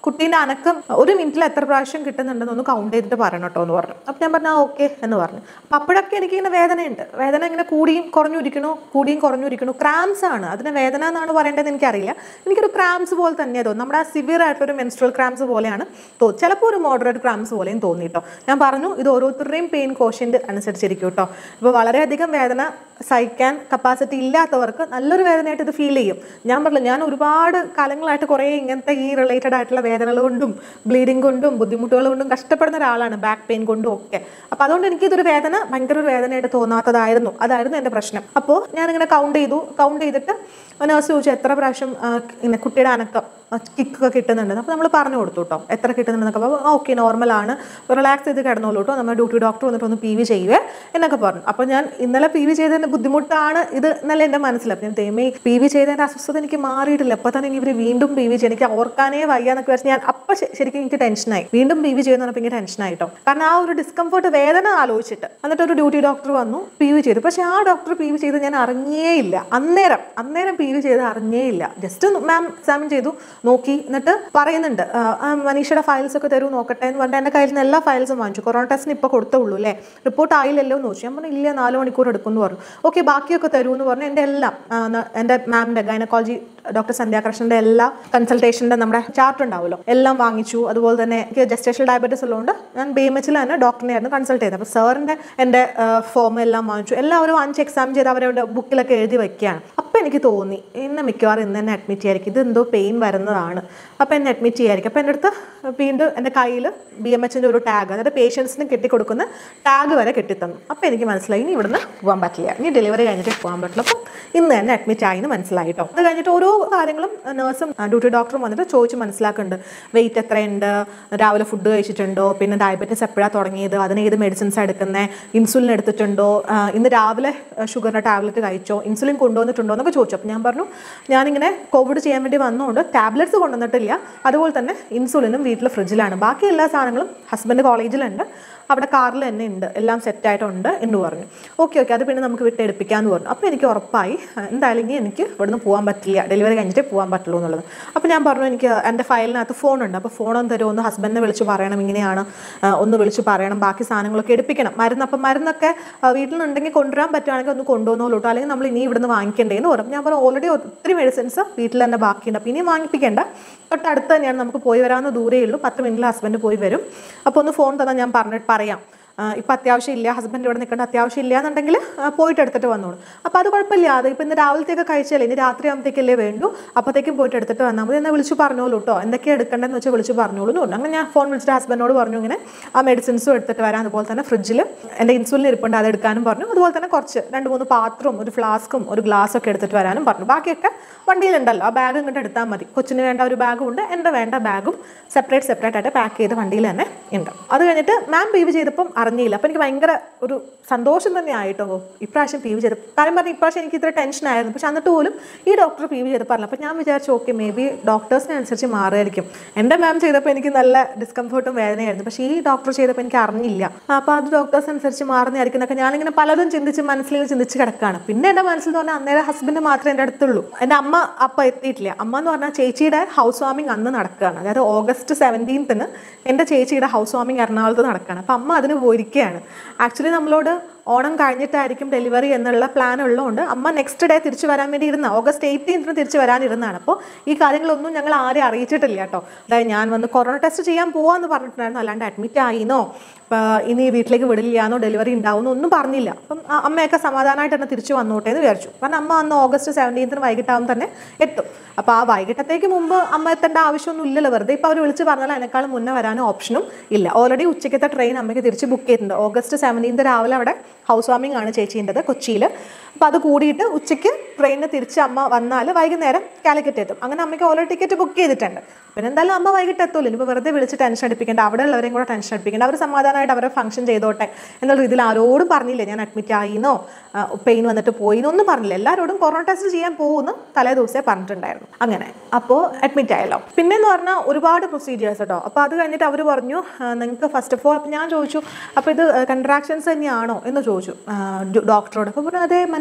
കുട്ടീൻ്റെ അനക്കം ഒരു മിനിറ്റിൽ എത്ര പ്രാവശ്യം കിട്ടുന്നുണ്ടെന്ന് ഒന്ന് കൗണ്ട് ചെയ്തിട്ട് പറയണം കേട്ടോ എന്ന് പറഞ്ഞു അപ്പം ഞാൻ പറഞ്ഞു ഓക്കെ എന്ന് പറഞ്ഞു അപ്പം അപ്പോഴൊക്കെ എനിക്കിങ്ങനെ വേദനയുണ്ട് വേദന ഇങ്ങനെ കൂടിയും കുറഞ്ഞിരിക്കണു കൂടിയും കുറഞ്ഞിരിക്കണു ക്രാംസ് ആണ് അതിന് വേദന എന്നാണ് പറയേണ്ടതെന്ന് എനിക്കറിയില്ല എനിക്കൊരു ക്രാംസ് പോലെ തന്നെ തോന്നും നമ്മുടെ ആ സിവിയർ ആയിട്ടൊരു മെൻസ്ട്രൽ ക്രാംസ് പോലെയാണ് തോന്നി ചിലപ്പോൾ ഒരു മോഡറേറ്റ് ക്രാംസ് പോലെയും തോന്നി കേട്ടോ ഞാൻ പറഞ്ഞു ഇത് ഓരോരുത്തരുടെയും പെയിൻ കോഷ്യൻ്റ് അനുസരിച്ചിരിക്കും കേട്ടോ ഇപ്പോൾ വളരെയധികം വേദന സഹിക്കാൻ കപ്പാസിറ്റി ഇല്ലാത്തവർക്ക് നല്ലൊരു വേദനയായിട്ട് ഇത് ഫീൽ ചെയ്യും ഞാൻ പറഞ്ഞു ഞാൻ ഒരുപാട് കാലങ്ങളായിട്ട് കുറേ ഇങ്ങനത്തെ ഈ റിലേറ്റഡ് ആയിട്ടുള്ള വേദനകൾ കൊണ്ടും ബ്ലീഡിങ് കൊണ്ടും ബുദ്ധിമുട്ടുകൾ കൊണ്ടും കഷ്ടപ്പെടുന്ന ഒരാളാണ് ബാക്ക് പെയിൻ കൊണ്ടും ഒക്കെ അപ്പോൾ അതുകൊണ്ട് എനിക്കിതൊരു വേദന ഭയങ്കര ഒരു വേദനയായിട്ട് തോന്നാത്തതായിരുന്നു അതായിരുന്നു എൻ്റെ പ്രശ്നം അപ്പോൾ ഞാനിങ്ങനെ കൗണ്ട് ചെയ്തു കൗണ്ട് ചെയ്തിട്ട് നഴ്സ് ചോദിച്ചു എത്ര പ്രാവശ്യം ആ, ഇങ്ങനെ കുട്ടിയുടെ അനക്കം കിക്കൊക്കെ കിട്ടുന്നുണ്ടെന്ന് അപ്പോൾ നമ്മൾ പറഞ്ഞു കൊടുത്തു കേട്ടോ എത്ര കിട്ടുന്നുണ്ടെന്നൊക്കെ അപ്പോൾ ഓക്കെ നോർമലാണ് റിലാക്സ് ചെയ്ത് കിടന്നോളൂ കേട്ടോ നമ്മൾ ഡ്യൂട്ടി ഡോക്ടർ വന്നിട്ട് ഒന്ന് പി വി ചെയ്യുവേ എന്നൊക്കെ പറഞ്ഞു അപ്പോൾ ഞാൻ ഇന്നലെ പി വി ചെയ്തതിൻ്റെ ബുദ്ധിമുട്ടാണ് ഇത് എന്നല്ല എൻ്റെ മനസ്സിൽ അപ്പം ഞാൻ തേമേ പി വി ചെയ്തതിൻ്റെ അസ്വസ്ഥത എനിക്ക് മാറിയിട്ടില്ല അപ്പോൾ തന്നെ ഇനി ഇവർ വീണ്ടും പി വി ചെയ്യും എനിക്ക് ഓർക്കാനേ വയ്യ എന്നൊക്കെ വെച്ച് ഞാൻ അപ്പം ശരിക്കും എനിക്ക് ടെൻഷനായി വീണ്ടും പി വി ചെയ്യുന്ന പറഞ്ഞപ്പോൾ എനിക്ക് ടെൻഷനായി കേട്ടോ കാരണം ആ ഒരു ഡിസ്കംഫർട്ട് വേദന ആലോചിച്ചിട്ട് എന്നിട്ട് ഒരു ഡ്യൂട്ടി ഡോക്ടർ വന്നു പി വി ചെയ്തു പക്ഷേ ആ ഡോക്ടർ പി വി ചെയ്ത് ഞാൻ അറിഞ്ഞേ ഇല്ല അന്നേരം അന്നേരം പി വി ചെയ്ത് അറിഞ്ഞേ ഇല്ല ജസ്റ്റ് മാം എക്സാമിൻ ചെയ്തു നോക്കി എന്നിട്ട് പറയുന്നുണ്ട് ആ, ആ, മനീഷയുടെ ഫയൽസ് ഒക്കെ തരൂ നോക്കട്ടെ എന്ന് പറഞ്ഞിട്ട് എൻ്റെ കയ്യിൽ നിന്ന് എല്ലാ ഫയൽസും വാങ്ങിച്ചു കൊറോണ ടെസ്റ്റിന് ഇപ്പോൾ കൊടുത്തേ ഉള്ളൂ അല്ലേ റിപ്പോർട്ട് ആയില്ലല്ലോ എന്ന് ചോദിച്ചു ഞാൻ പറഞ്ഞു ഇല്ല നാല് മണിക്കൂർ എടുക്കും എന്ന് പറഞ്ഞു ഓക്കെ ബാക്കിയൊക്കെ തരൂ എന്ന് പറഞ്ഞു എൻ്റെ എല്ലാം ആ, ന- എൻ്റെ മാമിൻ്റെ ഗൈനക്കോളജി ഡോക്ടർ സന്ധ്യാകൃഷ്ണൻ്റെ എല്ലാ കൺസൾട്ടേഷൻ്റെ നമ്മുടെ ചാർട്ട് ഉണ്ടാവുമല്ലോ എല്ലാം വാങ്ങിച്ചു അതുപോലെ തന്നെ എനിക്ക് ജസ്റ്റേഷൻ ഡയബറ്റീസ് ഉള്ളതുകൊണ്ട് ഞാൻ ബി എം എച്ചിൽ തന്നെ ഡോക്ടറിനെ ആയിരുന്നു കൺസൾട്ട് ചെയ്തത് അപ്പോൾ സാറിൻ്റെ എൻ്റെ ഫോം എല്ലാം വാങ്ങിച്ചു എല്ലാവരും വാങ്ങിച്ച് എക്സാം ചെയ്ത് അവരവരുടെ ബുക്കിലൊക്കെ എഴുതി വെക്കുകയാണ് അപ്പോൾ എനിക്ക് തോന്നി എന്നെ മിക്കവാറും ഇന്ന് തന്നെ അഡ്മിറ്റ് ചെയ്യായിരിക്കും ഇത് എന്തോ പെയിൻ വരുന്നതാണ് അപ്പോൾ എന്നെ അഡ്മിറ്റ് ചെയ്യായിരിക്കും അപ്പോൾ എൻ്റെ അടുത്ത് വീണ്ടും എൻ്റെ കയ്യിൽ ബി എം എച്ചിൻ്റെ ഒരു ടാഗ് അതായത് പേഷ്യൻസിന് കെട്ടിക്കൊടുക്കുന്ന ടാഗ് വരെ കെട്ടിത്തന്നു അപ്പോൾ എനിക്ക് മനസ്സിലായി ഇനി ഇവിടുന്ന് പോകാൻ പറ്റില്ല ഇനി ഡെലിവറി കഴിഞ്ഞിട്ട് പോകാൻ പറ്റില്ല അപ്പം ഇന്ന് തന്നെ അഡ്മിറ്റ് ആയി എന്ന് മനസ്സിലായി കേട്ടോ അത് കഴിഞ്ഞിട്ട് ഓരോ കാര്യങ്ങളും നഴ്സും ഡ്യൂട്ടി ഡോക്ടറും വന്നിട്ട് ചോദിച്ച് മനസ്സിലാക്കുന്നുണ്ട് വെയിറ്റ് എത്രയുണ്ട് രാവിലെ ഫുഡ് കഴിച്ചിട്ടുണ്ടോ പിന്നെ ഡയബറ്റീസ് എപ്പോഴാണ് തുടങ്ങിയത് അതിന് ഏത് മെഡിസിൻസ് എടുക്കുന്നത് ഇൻസുലിൻ എടുത്തിട്ടുണ്ടോ ആ, ഇന്ന് രാവിലെ ഷുഗറിൻ്റെ ടാബ്ലറ്റ് കഴിച്ചോ ഇൻസുലിൻ കൊണ്ടുവന്നിട്ടുണ്ടോ എന്നൊക്കെ ചോദിച്ചു അപ്പോൾ ഞാൻ പറഞ്ഞു ഞാനിങ്ങനെ കോവിഡ് ചെയ്യാൻ വേണ്ടി വന്നതുകൊണ്ട് ടാബ്ലറ്റ്സ് കൊണ്ടുവന്നിട്ടില്ല അതുപോലെ തന്നെ ഇൻസുലിനും വീട്ടിൽ ഫ്രിഡ്ജിലാണ് ബാക്കി എല്ലാ സാധനങ്ങളും ഹസ്ബൻഡ് കോളേജിലുണ്ട് അവിടെ കാറിൽ തന്നെ ഉണ്ട് എല്ലാം സെറ്റായിട്ടുണ്ട് എന്ന് പറഞ്ഞു ഓക്കെ ഓക്കെ അത് പിന്നെ നമുക്ക് വിട്ട് എടുപ്പിക്കാമെന്ന് പറഞ്ഞു അപ്പോൾ എനിക്ക് ഉറപ്പായി ആ, എന്തായാലും ഇനി എനിക്ക് ഇവിടുന്ന് പോകാൻ പറ്റില്ല ഡെലിവറി കഴിഞ്ഞിട്ടേ പോകാൻ പറ്റുള്ളൂ എന്നുള്ളത് അപ്പോൾ ഞാൻ പറഞ്ഞു എനിക്ക് എൻ്റെ ഫയലിനകത്ത് ഫോണുണ്ട് അപ്പോൾ ഫോണൊന്ന് തരുമോ ഒന്ന് ഹസ്ബൻഡിനെ വിളിച്ച് പറയണം ഇങ്ങനെയാണ് ആ, ഒന്ന് വിളിച്ച് പറയണം ബാക്കി സാധനങ്ങളൊക്കെ എടുപ്പിക്കണം മരുന്ന് അപ്പം മരുന്നൊക്കെ ആ, വീട്ടിൽ നിന്നുണ്ടെങ്കിൽ കൊണ്ടുവരാൻ പറ്റുവാണെങ്കിൽ ഒന്ന് കൊണ്ടുവന്നോളൂ കേട്ടോ അല്ലെങ്കിൽ നമ്മൾ ഇനി ഇവിടുന്ന് വാങ്ങിക്കേണ്ടേന്ന് പറഞ്ഞു ഞാൻ പറഞ്ഞു ഓൾറെഡി ഒത്തിരി മെഡിസിൻസ് വീട്ടിൽ തന്നെ ബാക്കിയുണ്ട് അപ്പോൾ ഇനി വാങ്ങിപ്പിക്കേണ്ട തൊട്ടടുത്ത് തന്നെയാണ് നമുക്ക് പോയി വരാവുന്ന ദൂരേ ഉള്ളൂ പത്ത് മിനിറ്റിൽ ഹസ്ബൻഡ് പോയി വരും അപ്പോൾ ഒന്ന് ഫോൺ തന്നാൽ ഞാൻ പറഞ്ഞിട്ട് പറയാം ഇപ്പം അത്യാവശ്യം ഇല്ല ഹസ്ബൻഡ് ഇവിടെ നിൽക്കേണ്ട അത്യാവശ്യം ഇല്ല എന്നുണ്ടെങ്കിൽ ആ, പോയിട്ട് എടുത്തിട്ട് വന്നോളൂ അപ്പോൾ അത് കുഴപ്പമില്ല അത് ഇപ്പം ഇന്ന് രാവിലത്തേക്ക് കഴിച്ചാലേ ഇനി രാത്രി ആകുമ്പോഴത്തേക്കല്ലേ വേണ്ടു അപ്പോഴത്തേക്കും പോയിട്ട് എടുത്തിട്ട് വന്നാൽ മതി എന്നാൽ വിളിച്ച് പറഞ്ഞോളൂ കേട്ടോ എന്തൊക്കെയാണ് എടുക്കേണ്ടതെന്ന് വെച്ചാൽ വിളിച്ച് പറഞ്ഞോളൂ എന്ന് പറഞ്ഞു അങ്ങനെ ഞാൻ ഫോൺ വിളിച്ചിട്ട് ഹസ്ബൻഡിനോട് പറഞ്ഞു ഇങ്ങനെ ആ മെഡിസിൻസും എടുത്തിട്ട് വരാം അതുപോലെ തന്നെ ഫ്രിഡ്ജിൽ എൻ്റെ ഇൻസുലിൻ ഇരിപ്പുണ്ട് അത് എടുക്കാനും പറഞ്ഞു അതുപോലെ തന്നെ കുറച്ച് രണ്ട് മൂന്ന് പാത്രവും ഒരു ഫ്ലാസ്കും ഒരു ഗ്ലാസ്സും ഒക്കെ എടുത്തിട്ട് വരാനും പറഞ്ഞു ബാക്കിയൊക്കെ വണ്ടിയിലുണ്ടല്ലോ ആ ബാഗ് ഇങ്ങോട്ട് എടുത്താൽ മതി കൊച്ചിന് വേണ്ട ഒരു ബാഗും ഉണ്ട് എൻ്റെ വേണ്ട ബാഗും സെപ്പറേറ്റ് സെപ്പറേറ്റ് ആയിട്ട് പാക്ക് ചെയ്ത് വണ്ടിയിൽ തന്നെ ഉണ്ട് അത് കഴിഞ്ഞിട്ട് മാം പി വി ചെയ്തപ്പം അറിഞ്ഞില്ല അപ്പം എനിക്ക് ഭയങ്കര ഒരു സന്തോഷം തന്നെ ആയിട്ടോ ഇപ്രാവശ്യം പി വി ചെയ്ത് കാര്യം പറഞ്ഞാൽ ഇപ്രാവശ്യം എനിക്ക് ഇത്ര ടെൻഷൻ ആയിരുന്നു പക്ഷെ എന്നിട്ട് പോലും ഈ ഡോക്ടർ പി വി ചെയ്ത് പറഞ്ഞു അപ്പം ഞാൻ വിചാരിച്ചു ഓക്കെ മേ ബി ഡോക്ടേഴ്സിനനുസരിച്ച് മാറുമായിരിക്കും എൻ്റെ മാം ചെയ്തപ്പോൾ എനിക്ക് നല്ല ഡിസ്കംഫർട്ടും വേദനയായിരുന്നു പക്ഷേ ഈ ഡോക്ടർ ചെയ്തപ്പോൾ എനിക്ക് അറിഞ്ഞില്ല അപ്പോൾ അത് ഡോക്ടേഴ്സ് അനുസരിച്ച് മാറുന്നതായിരിക്കും എന്നൊക്കെ ഞാനിങ്ങനെ പലതും ചിന്തിച്ച് മനസ്സിൽ ചിന്തിച്ച് കിടക്കുകയാണ് പിന്നെ എൻ്റെ മനസ്സിൽ എന്ന് പറഞ്ഞാൽ അന്നേരം ഹസ്ബൻഡ് മാത്രമേ എൻ്റെ അടുത്തുള്ളൂ എൻ്റെ അമ്മ അപ്പം എത്തിയിട്ടില്ല അമ്മ എന്ന് പറഞ്ഞാൽ ചേച്ചിയുടെ ഹൗസ് വാമിംഗ് അന്ന് നടക്കുകയാണ് അതായത് ഓഗസ്റ്റ് സെവൻറ്റീൻത്തിന് എൻ്റെ ചേച്ചിയുടെ ഹൗസ് വാമിംഗ് എറണാകുളത്ത് നടക്കുകയാണ് അപ്പം അമ്മ അതിന് പോയിരിക്കുകയാണ് ആക്ച്വലി നമ്മളോട് ഓണം കഴിഞ്ഞിട്ടായിരിക്കും ഡെലിവറി എന്നുള്ള പ്ലാൻ ഉള്ളതുകൊണ്ട് അമ്മ നെക്സ്റ്റ് ഡേ തിരിച്ചു വരാൻ വേണ്ടി ഇരുന്ന ഓഗസ്റ്റ് എയ്റ്റീൻത്തിന് തിരിച്ചു വരാനിരുന്നതാണ് അപ്പോൾ ഈ കാര്യങ്ങളൊന്നും ഞങ്ങൾ ആരെയും അറിയിച്ചിട്ടില്ല കേട്ടോ അതായത് ഞാൻ വന്ന് കൊറോണ ടെസ്റ്റ് ചെയ്യാൻ പോവാന്ന് പറഞ്ഞിട്ടുണ്ടായിരുന്നു അല്ലാണ്ട് അഡ്മിറ്റ് ആയിന്നോ ഇപ്പം ഇനി വീട്ടിലേക്ക് വിടില്ലാന്നോ ഡെലിവറി ഉണ്ടാവുന്നോ ഒന്നും പറഞ്ഞില്ല അപ്പം ആ അമ്മയൊക്കെ സമാധാനമായിട്ട് തന്നെ തിരിച്ചു വന്നോട്ടെ എന്ന് വിചാരിച്ചു കാരണം അമ്മ അന്ന് ഓഗസ്റ്റ് സെവൻറ്റീൻത്തിന് വൈകിട്ടാവും തന്നെ എത്തും അപ്പോൾ ആ വൈകിട്ടത്തേക്ക് മുമ്പ് അമ്മ എത്തേണ്ട ആവശ്യമൊന്നും ഇല്ലല്ലോ വെറുതെ ഇപ്പോൾ അവർ വിളിച്ച് പറഞ്ഞാൽ അതിനേക്കാളും മുന്നേ വരാനും ഓപ്ഷനും ഇല്ല ഓൾറെഡി ഉച്ചയ്ക്കത്തെ ട്രെയിൻ അമ്മയ്ക്ക് തിരിച്ച് ബുക്ക് ചെയ്തിട്ടുണ്ട് ഓഗസ്റ്റ് സെവൻറ്റീൻത്ത് രാവിലെ അവിടെ ഹൗസ് വാമിംഗ് ആണ് ചേച്ചീൻ്റെത് കൊച്ചിയിൽ അപ്പോൾ അത് കൂടിയിട്ട് ഉച്ചയ്ക്ക് ട്രെയിനിന് തിരിച്ച് അമ്മ വന്നാൽ വൈകുന്നേരം കാലിക്കറ്റ് എത്തും അങ്ങനെ അമ്മയ്ക്ക് ഓൾറെഡി ടിക്കറ്റ് ബുക്ക് ചെയ്തിട്ടുണ്ട് പിന്നെ എന്തായാലും അമ്മ വൈകിട്ട് എത്തുമല്ലോ ഇനിയിപ്പോൾ വെറുതെ വിളിച്ച് ടെൻഷൻ അടിപ്പിക്കേണ്ട അവിടെ ഉള്ളവരെയും കൂടെ ടെൻഷൻ അടിപ്പിക്കേണ്ട അവർ സമാധാനമായിട്ട് അവരെ ഫംഗ്ഷൻ ചെയ്തോട്ടെ എന്നുള്ള രീതിയിൽ ആരോടും പറഞ്ഞില്ല ഞാൻ അഡ്മിറ്റ് ആയിന്നോ പെയിൻ വന്നിട്ട് പോയിന്നോ ഒന്നും പറഞ്ഞില്ല എല്ലാവരോടും കൊറോണ ടെസ്റ്റ് ചെയ്യാൻ പോകുന്നു തലേ ദിവസമേ പറഞ്ഞിട്ടുണ്ടായിരുന്നു അങ്ങനെ അപ്പോൾ അഡ്മിറ്റ് ആയല്ലോ പിന്നെ എന്ന് പറഞ്ഞാൽ ഒരുപാട് പ്രൊസീജിയേഴ്സ് കേട്ടോ അപ്പോൾ അത് കഴിഞ്ഞിട്ട് അവർ പറഞ്ഞു നിങ്ങൾക്ക് ഫസ്റ്റ് ഓഫ് ഓൾ അപ്പോൾ ഞാൻ ചോദിച്ചു അപ്പോൾ ഇത് കൺട്രാക്ഷൻസ് തന്നെയാണോ എന്ന് ചോദിച്ചു ഡോക്ടറോട് അപ്പോൾ പറഞ്ഞു അതേ മനസ്സിലായി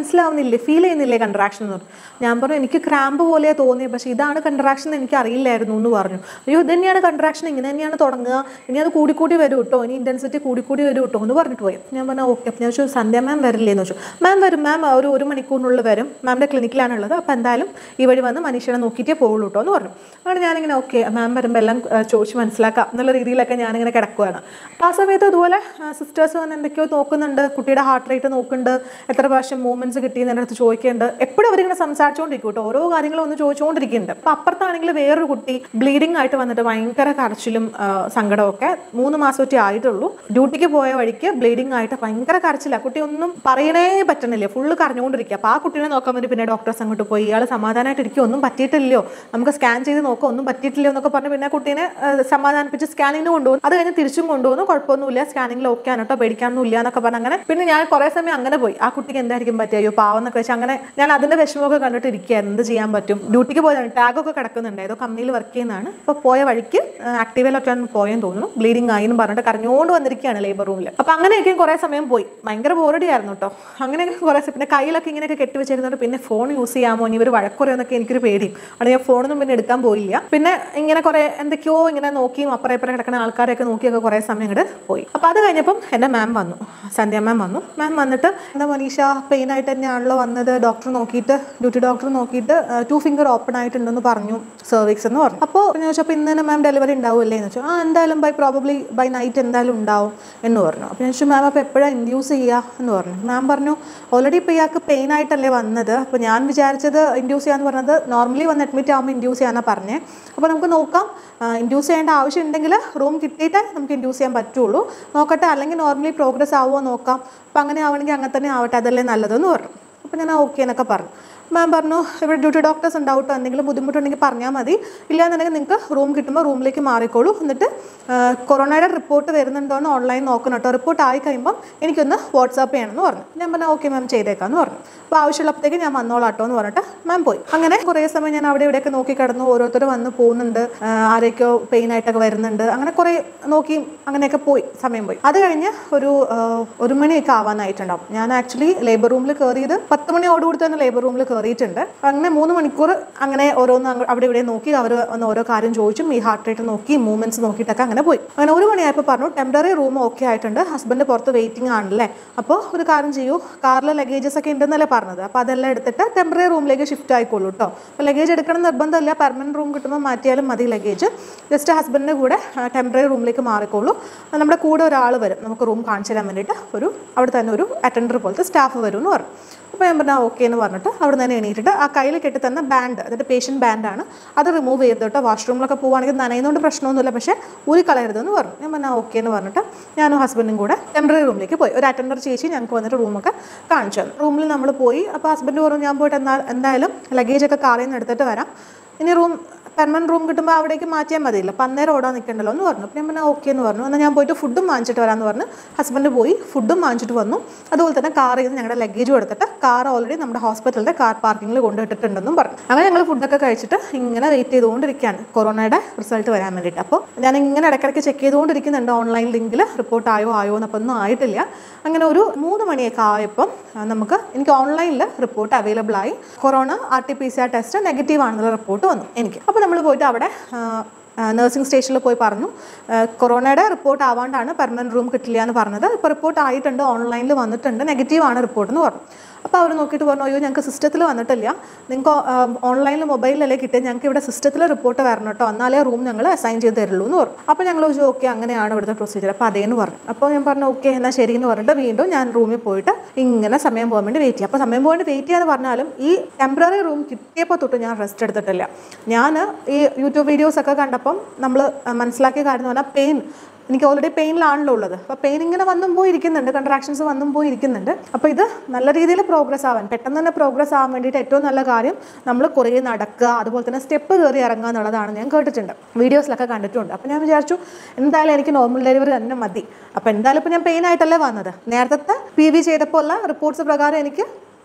മനസ്സിലാവുന്നില്ലേ ഫീൽ ചെയ്യുന്നില്ലേ കൺട്രാക്ഷൻ എന്ന് പറഞ്ഞു ഞാൻ പറഞ്ഞു എനിക്ക് ക്രാമ്പ് പോലെ തോന്നി പക്ഷേ ഇതാണ് കൺട്രാക്ഷൻ എന്ന് എനിക്ക് അറിയില്ലായിരുന്നു എന്ന് പറഞ്ഞു അയ്യോ ഇത് തന്നെയാണ് കൺട്രാക്ഷൻ ഇങ്ങനെ തന്നെയാണ് തുടങ്ങുക ഇനി അത് കൂടിക്കൂടി വരും കേട്ടോ ഇനി ഇൻറ്റൻസിറ്റി കൂടിക്കൂടി വരും കേട്ടോ എന്ന് പറഞ്ഞിട്ട് പോയി ഞാൻ പറഞ്ഞു ഓക്കെ ഞാൻ ചോദിച്ചു സന്ധ്യ മാം വരില്ലേ എന്ന് ചോദിച്ചു മാം വരും മാം ഒരു ഒരു മണിക്കൂറിനുള്ളിൽ വരും മാമിൻ്റെ ക്ലിനിക്കിലാണുള്ളത് അപ്പോൾ എന്തായാലും ഈ വഴി വന്ന് മനുഷ്യനെ നോക്കിയിട്ടേ പോകുള്ളൂ കേട്ടോ എന്ന് പറഞ്ഞു അങ്ങനെ ഞാനിങ്ങനെ ഓക്കെ മാം വരുമ്പോൾ എല്ലാം ആ, ചോദിച്ച് മനസ്സിലാക്കാം എന്നുള്ള രീതിയിലൊക്കെ ഞാനിങ്ങനെ കിടക്കുകയാണ് അപ്പോൾ ആ സമയത്ത് ഇതുപോലെ സിസ്റ്റേഴ്സ് വന്ന് എന്തൊക്കെയോ നോക്കുന്നുണ്ട് കുട്ടിയുടെ ഹാർട്ട് റേറ്റ് നോക്കുന്നുണ്ട് എത്ര പ്രാവശ്യം മൂവ്മെൻറ്റ്സ് കിട്ടിയെന്ന് എൻ്റെ അടുത്ത് ചോദിക്കുന്നുണ്ട് എപ്പോഴും അവരിങ്ങനെ സംസാരിച്ചുകൊണ്ടിരിക്കും കേട്ടോ ഓരോ കാര്യങ്ങളും ഒന്ന് ചോദിച്ചുകൊണ്ടിരിക്കുന്നുണ്ട് അപ്പോൾ അപ്പുറത്താണെങ്കിൽ വേറൊരു കുട്ടി ബ്ലീഡിംഗ് ആയിട്ട് വന്നിട്ട് ഭയങ്കര കരച്ചിലും ആ, സങ്കടമൊക്കെ മൂന്ന് മാസമൊക്കെ ആയിട്ടുള്ളൂ ഡ്യൂട്ടിക്ക് പോയ വഴിക്ക് ബ്ലീഡിംഗ് ആയിട്ട് ഭയങ്കര കരച്ചില്ല കുട്ടി ഒന്നും പറയണേ പറ്റണില്ല ഫുള്ള് കരഞ്ഞുകൊണ്ടിരിക്കുക അപ്പോൾ ആ കുട്ടീനെ നോക്കാൻ വേണ്ടി പിന്നെ ഡോക്ടേഴ്സ് അങ്ങോട്ട് പോയി ഇയാൾ സമാധാനമായിട്ട് ഇരിക്കും ഒന്നും പറ്റിയിട്ടില്ലയോ നമുക്ക് സ്കാൻ ചെയ്ത് നോക്കാം ഒന്നും പറ്റിയിട്ടില്ലയോ എന്നൊക്കെ പറഞ്ഞ് പിന്നെ കുട്ടീനെ ആ, സമാധാനിപ്പിച്ച് സ്കാനിങ്ങിന് കൊണ്ടുപോകും അത് കഴിഞ്ഞ് തിരിച്ചും കൊണ്ടുപോകുന്നു കുഴപ്പമൊന്നുമില്ല സ്കാനിങ്ങിൽ ഓക്കെ ആണ് കേട്ടോ പേടിക്കാനൊന്നും ഇല്ല എന്നൊക്കെ പറഞ്ഞ് അങ്ങനെ പിന്നെ ഞാൻ കുറേ സമയം അങ്ങനെ പോയി ആ കുട്ടിക്ക് എന്തായിരിക്കും പറ്റുക അയ്യോ പാവം എന്നൊക്കെ വെച്ച് അങ്ങനെ ഞാൻ അതിന്റെ വിഷമമൊക്കെ കണ്ടിട്ട് ഇരിക്കുകയായിരുന്നു എന്ത് ചെയ്യാൻ പറ്റും ഡ്യൂട്ടിക്ക് പോയതാണ് ടാഗൊക്കെ കിടക്കുന്നുണ്ട് ഏതോ കമ്പനിയിൽ വർക്ക് ചെയ്യുന്നതാണ് അപ്പോൾ പോയ വഴിക്ക് ആക്റ്റീവയിലൊക്കെ പോയെന്ന് തോന്നുന്നു ബ്ലീഡിങ് ആയി എന്ന് പറഞ്ഞിട്ട് കരഞ്ഞുകൊണ്ട് വന്നിരിക്കുകയാണ് ലേബർ റൂമിൽ അപ്പോൾ അങ്ങനെയൊക്കെ കുറേ സമയം പോയി ഭയങ്കര ബോറടി ആയിരുന്നു കേട്ടോ അങ്ങനെയൊക്കെ കുറേ സമയം പിന്നെ കയ്യിലൊക്കെ ഇങ്ങനെയൊക്കെ കെട്ടിവെച്ചിരുന്നിട്ട് പിന്നെ ഫോൺ യൂസ് ചെയ്യാമോ ഇനി ഇവർ വഴക്കുറയെന്നൊക്കെ എനിക്കൊരു പേടി അവിടെ ഞാൻ ഫോണൊന്നും പിന്നെ എടുക്കാൻ പോയില്ല പിന്നെ ഇങ്ങനെ കുറേ എന്തൊക്കെയോ ഇങ്ങനെ നോക്കിയും അപ്പുറം ഇപ്പുറം കിടക്കുന്ന ആൾക്കാരെയൊക്കെ നോക്കിയൊക്കെ കുറേ സമയം ഇങ്ങോട്ട് പോയി അപ്പോൾ അത് കഴിഞ്ഞപ്പം എൻ്റെ മാം വന്നു സന്ധ്യ മാം വന്നു മാം വന്നിട്ട് എന്താ മനീഷ പെയിൻ ആയിട്ട് തന്നെയാണല്ലോ വന്നത് ഡോക്ടർ നോക്കിയിട്ട് ഡ്യൂട്ടി ഡോക്ടർ നോക്കിയിട്ട് ടു ഫിംഗർ ഓപ്പൺ ആയിട്ടുണ്ടെന്ന് പറഞ്ഞു സെർവിക്സ് എന്ന് പറഞ്ഞു അപ്പോൾ ഞാൻ ചോദിച്ചപ്പോൾ ഇന്ന് തന്നെ മാം ഡെലിവറി ഉണ്ടാവില്ലേ എന്ന് വെച്ചു ആ എന്തായാലും ബൈ പ്രോബബ്ലി ബൈ നൈറ്റ് എന്തായാലും ഉണ്ടാവും എന്ന് പറഞ്ഞു അപ്പോൾ ഞാൻ ചോദിച്ചു മാം അപ്പോൾ എപ്പോഴാണ് ഇൻഡ്യൂസ് ചെയ്യുക എന്ന് പറഞ്ഞു മാം പറഞ്ഞു ഓൾറെഡി ഇപ്പോൾ ഇയാൾക്ക് പെയിൻ ആയിട്ടല്ലേ വന്നത് അപ്പോൾ ഞാൻ വിചാരിച്ചത് ഇൻഡ്യൂസ് ചെയ്യാന്ന് പറഞ്ഞത് നോർമലി വന്ന് അഡ്മിറ്റ് ആകുമ്പോൾ ഇൻഡ്യൂസ് ചെയ്യാനാണ് പറഞ്ഞത് അപ്പോൾ നമുക്ക് നോക്കാം ഇൻഡ്യൂസ് ചെയ്യേണ്ട ആവശ്യം ഉണ്ടെങ്കിൽ റൂം കിട്ടിയിട്ടേ നമുക്ക് ഇൻഡ്യൂസ് ചെയ്യാൻ പറ്റുള്ളൂ നോക്കട്ടെ അല്ലെങ്കിൽ നോർമലി പ്രോഗ്രസ് ആവുമോ നോക്കാം അപ്പോൾ അങ്ങനെ ആവണമെങ്കിൽ അങ്ങനെ തന്നെ ആവട്ടെ അതല്ലേ നല്ലതെന്ന് പറഞ്ഞു അപ്പോൾ ഞാൻ ഓക്കെ എന്നൊക്കെ പറഞ്ഞു മാം പറഞ്ഞു ഇവിടെ ഡ്യൂട്ടി ഡോക്ടേഴ്സ് ഉണ്ടാവും കേട്ടോ എന്തെങ്കിലും ബുദ്ധിമുട്ടുണ്ടെങ്കിൽ പറഞ്ഞാൽ മതി ഇല്ലാന്നുണ്ടെങ്കിൽ നിങ്ങൾക്ക് റൂം കിട്ടുമ്പോൾ റൂമിലേക്ക് മാറിക്കോളൂ എന്നിട്ട് ആ, കൊറോണയുടെ റിപ്പോർട്ട് വരുന്നുണ്ടോ എന്ന് ഓൺലൈൻ നോക്കണം കേട്ടോ റിപ്പോർട്ട് ആയി കഴിയുമ്പോൾ എനിക്കൊന്ന് വാട്സാപ്പ് ചെയ്യണമെന്ന് പറഞ്ഞു ഞാൻ പറഞ്ഞു ഓക്കെ മാം ചെയ്തേക്കാന്ന് പറഞ്ഞു അപ്പോൾ ആവശ്യമുള്ളപ്പോഴത്തേക്ക് ഞാൻ വന്നോളാം കേട്ടോ എന്ന് പറഞ്ഞിട്ട് മാം പോയി അങ്ങനെ കുറേ സമയം ഞാൻ അവിടെ ഇവിടെയൊക്കെ നോക്കി കിടന്നു ഓരോരുത്തർ വന്ന് പോകുന്നുണ്ട് ആ, ആരൊക്കെയോ പെയിൻ ആയിട്ടൊക്കെ വരുന്നുണ്ട് അങ്ങനെ കുറേ നോക്കി അങ്ങനെയൊക്കെ പോയി സമയം പോയി അത് കഴിഞ്ഞ് ഒരു ആ, ഒരു മണിയൊക്കെ ആവാനായിട്ടുണ്ടാവും ഞാൻ ആക്ച്വലി ലേബർ റൂമിൽ കയറിയത് പത്ത് മണിയോടുകൂടി തന്നെ ലേബർ റൂമിൽ കയറിയിട്ടുണ്ട് അങ്ങനെ മൂന്ന് മണിക്കൂർ അങ്ങനെ ഓരോന്ന് അങ്ങ് അവിടെ ഇവിടെ നോക്കി അവർ വന്ന് ഓരോ കാര്യം ചോദിച്ചും ഈ ഹാർട്ട് റേറ്റ് നോക്കി മൂവ്മെന്റ്സ് നോക്കിയിട്ടൊക്കെ അങ്ങനെ പോയി അങ്ങനെ ഒരു മണിയായപ്പോൾ പറഞ്ഞു ടെമ്പററി റൂം ഓക്കെ ആയിട്ടുണ്ട് ഹസ്ബൻഡ് പുറത്ത് വെയിറ്റിംഗ് ആണല്ലേ അപ്പോൾ ഒരു കാര്യം ചെയ്യൂ കാറിൽ ലഗേജസ് ഒക്കെ ഉണ്ടെന്നല്ലേ പറഞ്ഞത് അപ്പോൾ അതെല്ലാം എടുത്തിട്ട് ടെമ്പററി റൂമിലേക്ക് ഷിഫ്റ്റ് ആയിക്കോളൂ കേട്ടോ അപ്പോൾ ലഗേജ് എടുക്കണം എന്ന് നിർബന്ധമില്ല പെർമനൻറ്റ് റൂം കിട്ടുമ്പോൾ മാറ്റിയാലും മതി ലഗേജ് ജസ്റ്റ് ഹസ്ബൻഡിൻ്റെ കൂടെ ടെമ്പററി റൂമിലേക്ക് മാറിക്കോളൂ നമ്മുടെ കൂടെ ഒരാൾ വരും നമുക്ക് റൂം കാണിച്ചു തരാൻ വേണ്ടിയിട്ട് ഒരു അവിടെ തന്നെ ഒരു അറ്റൻഡർ പോലത്തെ സ്റ്റാഫ് വരും എന്ന് പറഞ്ഞു അപ്പോൾ ഞാൻ പറഞ്ഞാൽ ഓക്കെ എന്ന് പറഞ്ഞിട്ട് അവിടെ തന്നെ എണീറ്റിട്ട് ആ കയ്യിൽ കെട്ടി തന്ന ബാൻഡ് അതായത് പേഷ്യൻ്റ് ബാൻഡാണ് അത് റിമൂവ് ചെയ്ത് കേട്ടോ വാഷ്റൂമിലൊക്കെ പോവുകയാണെങ്കിൽ നനയുന്നതുകൊണ്ട് പ്രശ്നമൊന്നുമില്ല പക്ഷേ ഊരി കളയരുതെന്ന് പറഞ്ഞു ഞാൻ പറഞ്ഞാൽ ഓക്കെ എന്ന് പറഞ്ഞിട്ട് ഞാനും ഹസ്ബൻഡും കൂടെ ടെമ്പററി റൂമിലേക്ക് പോയി ഒരു അറ്റൻഡർ ചേച്ചി ഞങ്ങൾക്ക് വന്നിട്ട് റൂമൊക്കെ കാണിച്ചു തന്നു റൂമിൽ നമ്മൾ പോയി അപ്പോൾ ഹസ്ബൻഡ് പറഞ്ഞു ഞാൻ പോയിട്ട് എന്നാൽ എന്തായാലും ലഗേജൊക്കെ കാറിൽ നിന്ന് എടുത്തിട്ട് വരാം ഇനി റൂം പെർമനൻറ്റ് റൂം കിട്ടുമ്പോൾ അവിടേക്ക് മാറ്റിയാൽ മതിയല്ലോ അപ്പം അന്നേരം ഓടാൻ നിൽക്കണ്ടല്ലോ എന്ന് പറഞ്ഞു അപ്പം ഞാൻ പറഞ്ഞാൽ ഓക്കെ എന്ന് പറഞ്ഞു എന്നാൽ ഞാൻ പോയിട്ട് ഫുഡും വാങ്ങിച്ചിട്ട് വരാമെന്ന് പറഞ്ഞ് ഹസ്ബൻഡ് പോയി ഫുഡും വാങ്ങിച്ചിട്ട് വന്നു അതുപോലെ തന്നെ കാറിൽ നിന്ന് ഞങ്ങളുടെ ലഗേജും എടുത്തിട്ട് കാർ ഓൾറെഡി നമ്മുടെ ഹോസ്പിറ്റലിൻ്റെ കാർ പാർക്കിങ്ങിൽ കൊണ്ടുപോയിട്ടിട്ടുണ്ടെന്നും പറഞ്ഞു അങ്ങനെ ഞങ്ങൾ ഫുഡൊക്കെ കഴിച്ചിട്ട് ഇങ്ങനെ വെയിറ്റ് ചെയ്തുകൊണ്ടിരിക്കുകയാണ് കൊറോണയുടെ റിസൾട്ട് വരാൻ വേണ്ടിയിട്ട് അപ്പോൾ ഞാൻ ഇങ്ങനെ ഇടയ്ക്കിടയ്ക്ക് ചെക്ക് ചെയ്തുകൊണ്ടിരിക്കുന്നുണ്ട് ഓൺലൈൻ ലിങ്കിൽ റിപ്പോർട്ട് ആയോ ആയോ എന്നപ്പോൾ ഒന്നും ആയിട്ടില്ല അങ്ങനെ ഒരു മൂന്ന് മണിയൊക്കെ ആയപ്പം ആ, നമുക്ക് എനിക്ക് ഓൺലൈനിൽ റിപ്പോർട്ട് അവൈലബിൾ ആയി corona R T P C R test negative ആണെന്നുള്ള റിപ്പോർട്ട് വന്നു എനിക്ക് അപ്പോൾ നമ്മൾ പോയിട്ട് അവിടെ നഴ്സിംഗ് സ്റ്റേഷനിൽ പോയി പറഞ്ഞു ആ, കൊറോണയുടെ റിപ്പോർട്ട് ആവാണ്ടാണ് പെർമനൻറ്റ് റൂം കിട്ടില്ല എന്ന് പറഞ്ഞത് ഇപ്പോൾ റിപ്പോർട്ട് ആയിട്ടുണ്ട് ഓൺലൈനിൽ വന്നിട്ടുണ്ട് നെഗറ്റീവ് ആണ് റിപ്പോർട്ട് എന്ന് പറഞ്ഞു അപ്പോൾ അവർ നോക്കിയിട്ട് പറഞ്ഞു അയ്യോ ഞങ്ങൾക്ക് സിസ്റ്റത്തിൽ വന്നിട്ടില്ല നിങ്ങൾക്ക് ഓൺലൈനിൽ മൊബൈലിലല്ലേ കിട്ടിയത് ഞങ്ങൾക്ക് ഇവിടെ സിസ്റ്റത്തിൽ റിപ്പോർട്ട് വരണം കേട്ടോ എന്നാലേ റൂം ഞങ്ങൾ അസൈൻ ചെയ്ത് തരുള്ളൂ എന്ന് പറഞ്ഞു അപ്പോൾ ഞങ്ങൾ ചോദിച്ചു ഓക്കെ അങ്ങനെയാണ് ഇവിടുത്തെ പ്രൊസീജിയർ അപ്പോൾ അതേന്ന് പറഞ്ഞു അപ്പോൾ ഞാൻ പറഞ്ഞു ഓക്കെ എന്നാൽ ശരി എന്ന് പറഞ്ഞിട്ട് വീണ്ടും ഞാൻ റൂമിൽ പോയിട്ട് ഇങ്ങനെ സമയം പോകാൻ വേണ്ടി വെയിറ്റ് ചെയ്യും അപ്പോൾ സമയം പോകാൻ വേണ്ടി വെയിറ്റ് ചെയ്യാന്ന് പറഞ്ഞാലും ഈ ടെമ്പററി റൂം കിട്ടിയപ്പോൾ തൊട്ട് ഞാൻ റെസ്റ്റ് എടുത്തിട്ടില്ല ഞാൻ ഈ യൂട്യൂബ് വീഡിയോസ് ഒക്കെ കണ്ടപ്പം നമ്മൾ മനസ്സിലാക്കിയ കാര്യം എന്ന് പറഞ്ഞാൽ പെയിൻ എനിക്ക് ഓൾറെഡി പെയിനിലാണല്ലോ ഉള്ളത് അപ്പോൾ പെയിൻ ഇങ്ങനെ വന്നും പോയി ഇരിക്കുന്നുണ്ട് കൺട്രാക്ഷൻസ് വന്നും പോയി ഇരിക്കുന്നുണ്ട് അപ്പോൾ ഇത് നല്ല രീതിയിൽ പ്രോഗ്രസ് ആവാൻ പെട്ടെന്ന് തന്നെ പ്രോഗ്രസ് ആവാൻ വേണ്ടിയിട്ട് ഏറ്റവും നല്ല കാര്യം നമ്മൾ കുറേ നടക്കുക അതുപോലെ തന്നെ സ്റ്റെപ്പ് കയറി ഇറങ്ങുക എന്നുള്ളതാണ് ഞാൻ കേട്ടിട്ടുണ്ട് വീഡിയോസിലൊക്കെ കണ്ടിട്ടുണ്ട് അപ്പോൾ ഞാൻ വിചാരിച്ചു എന്തായാലും എനിക്ക് നോർമൽ ഡെലിവറി തന്നെ മതി അപ്പോൾ എന്തായാലും ഇപ്പോൾ ഞാൻ പെയിൻ ആയിട്ടല്ലേ വന്നത് നേരത്തെ പി വി ചെയ്തപ്പോൾ ഉള്ള റിപ്പോർട്ട്സ് പ്രകാരം എനിക്ക്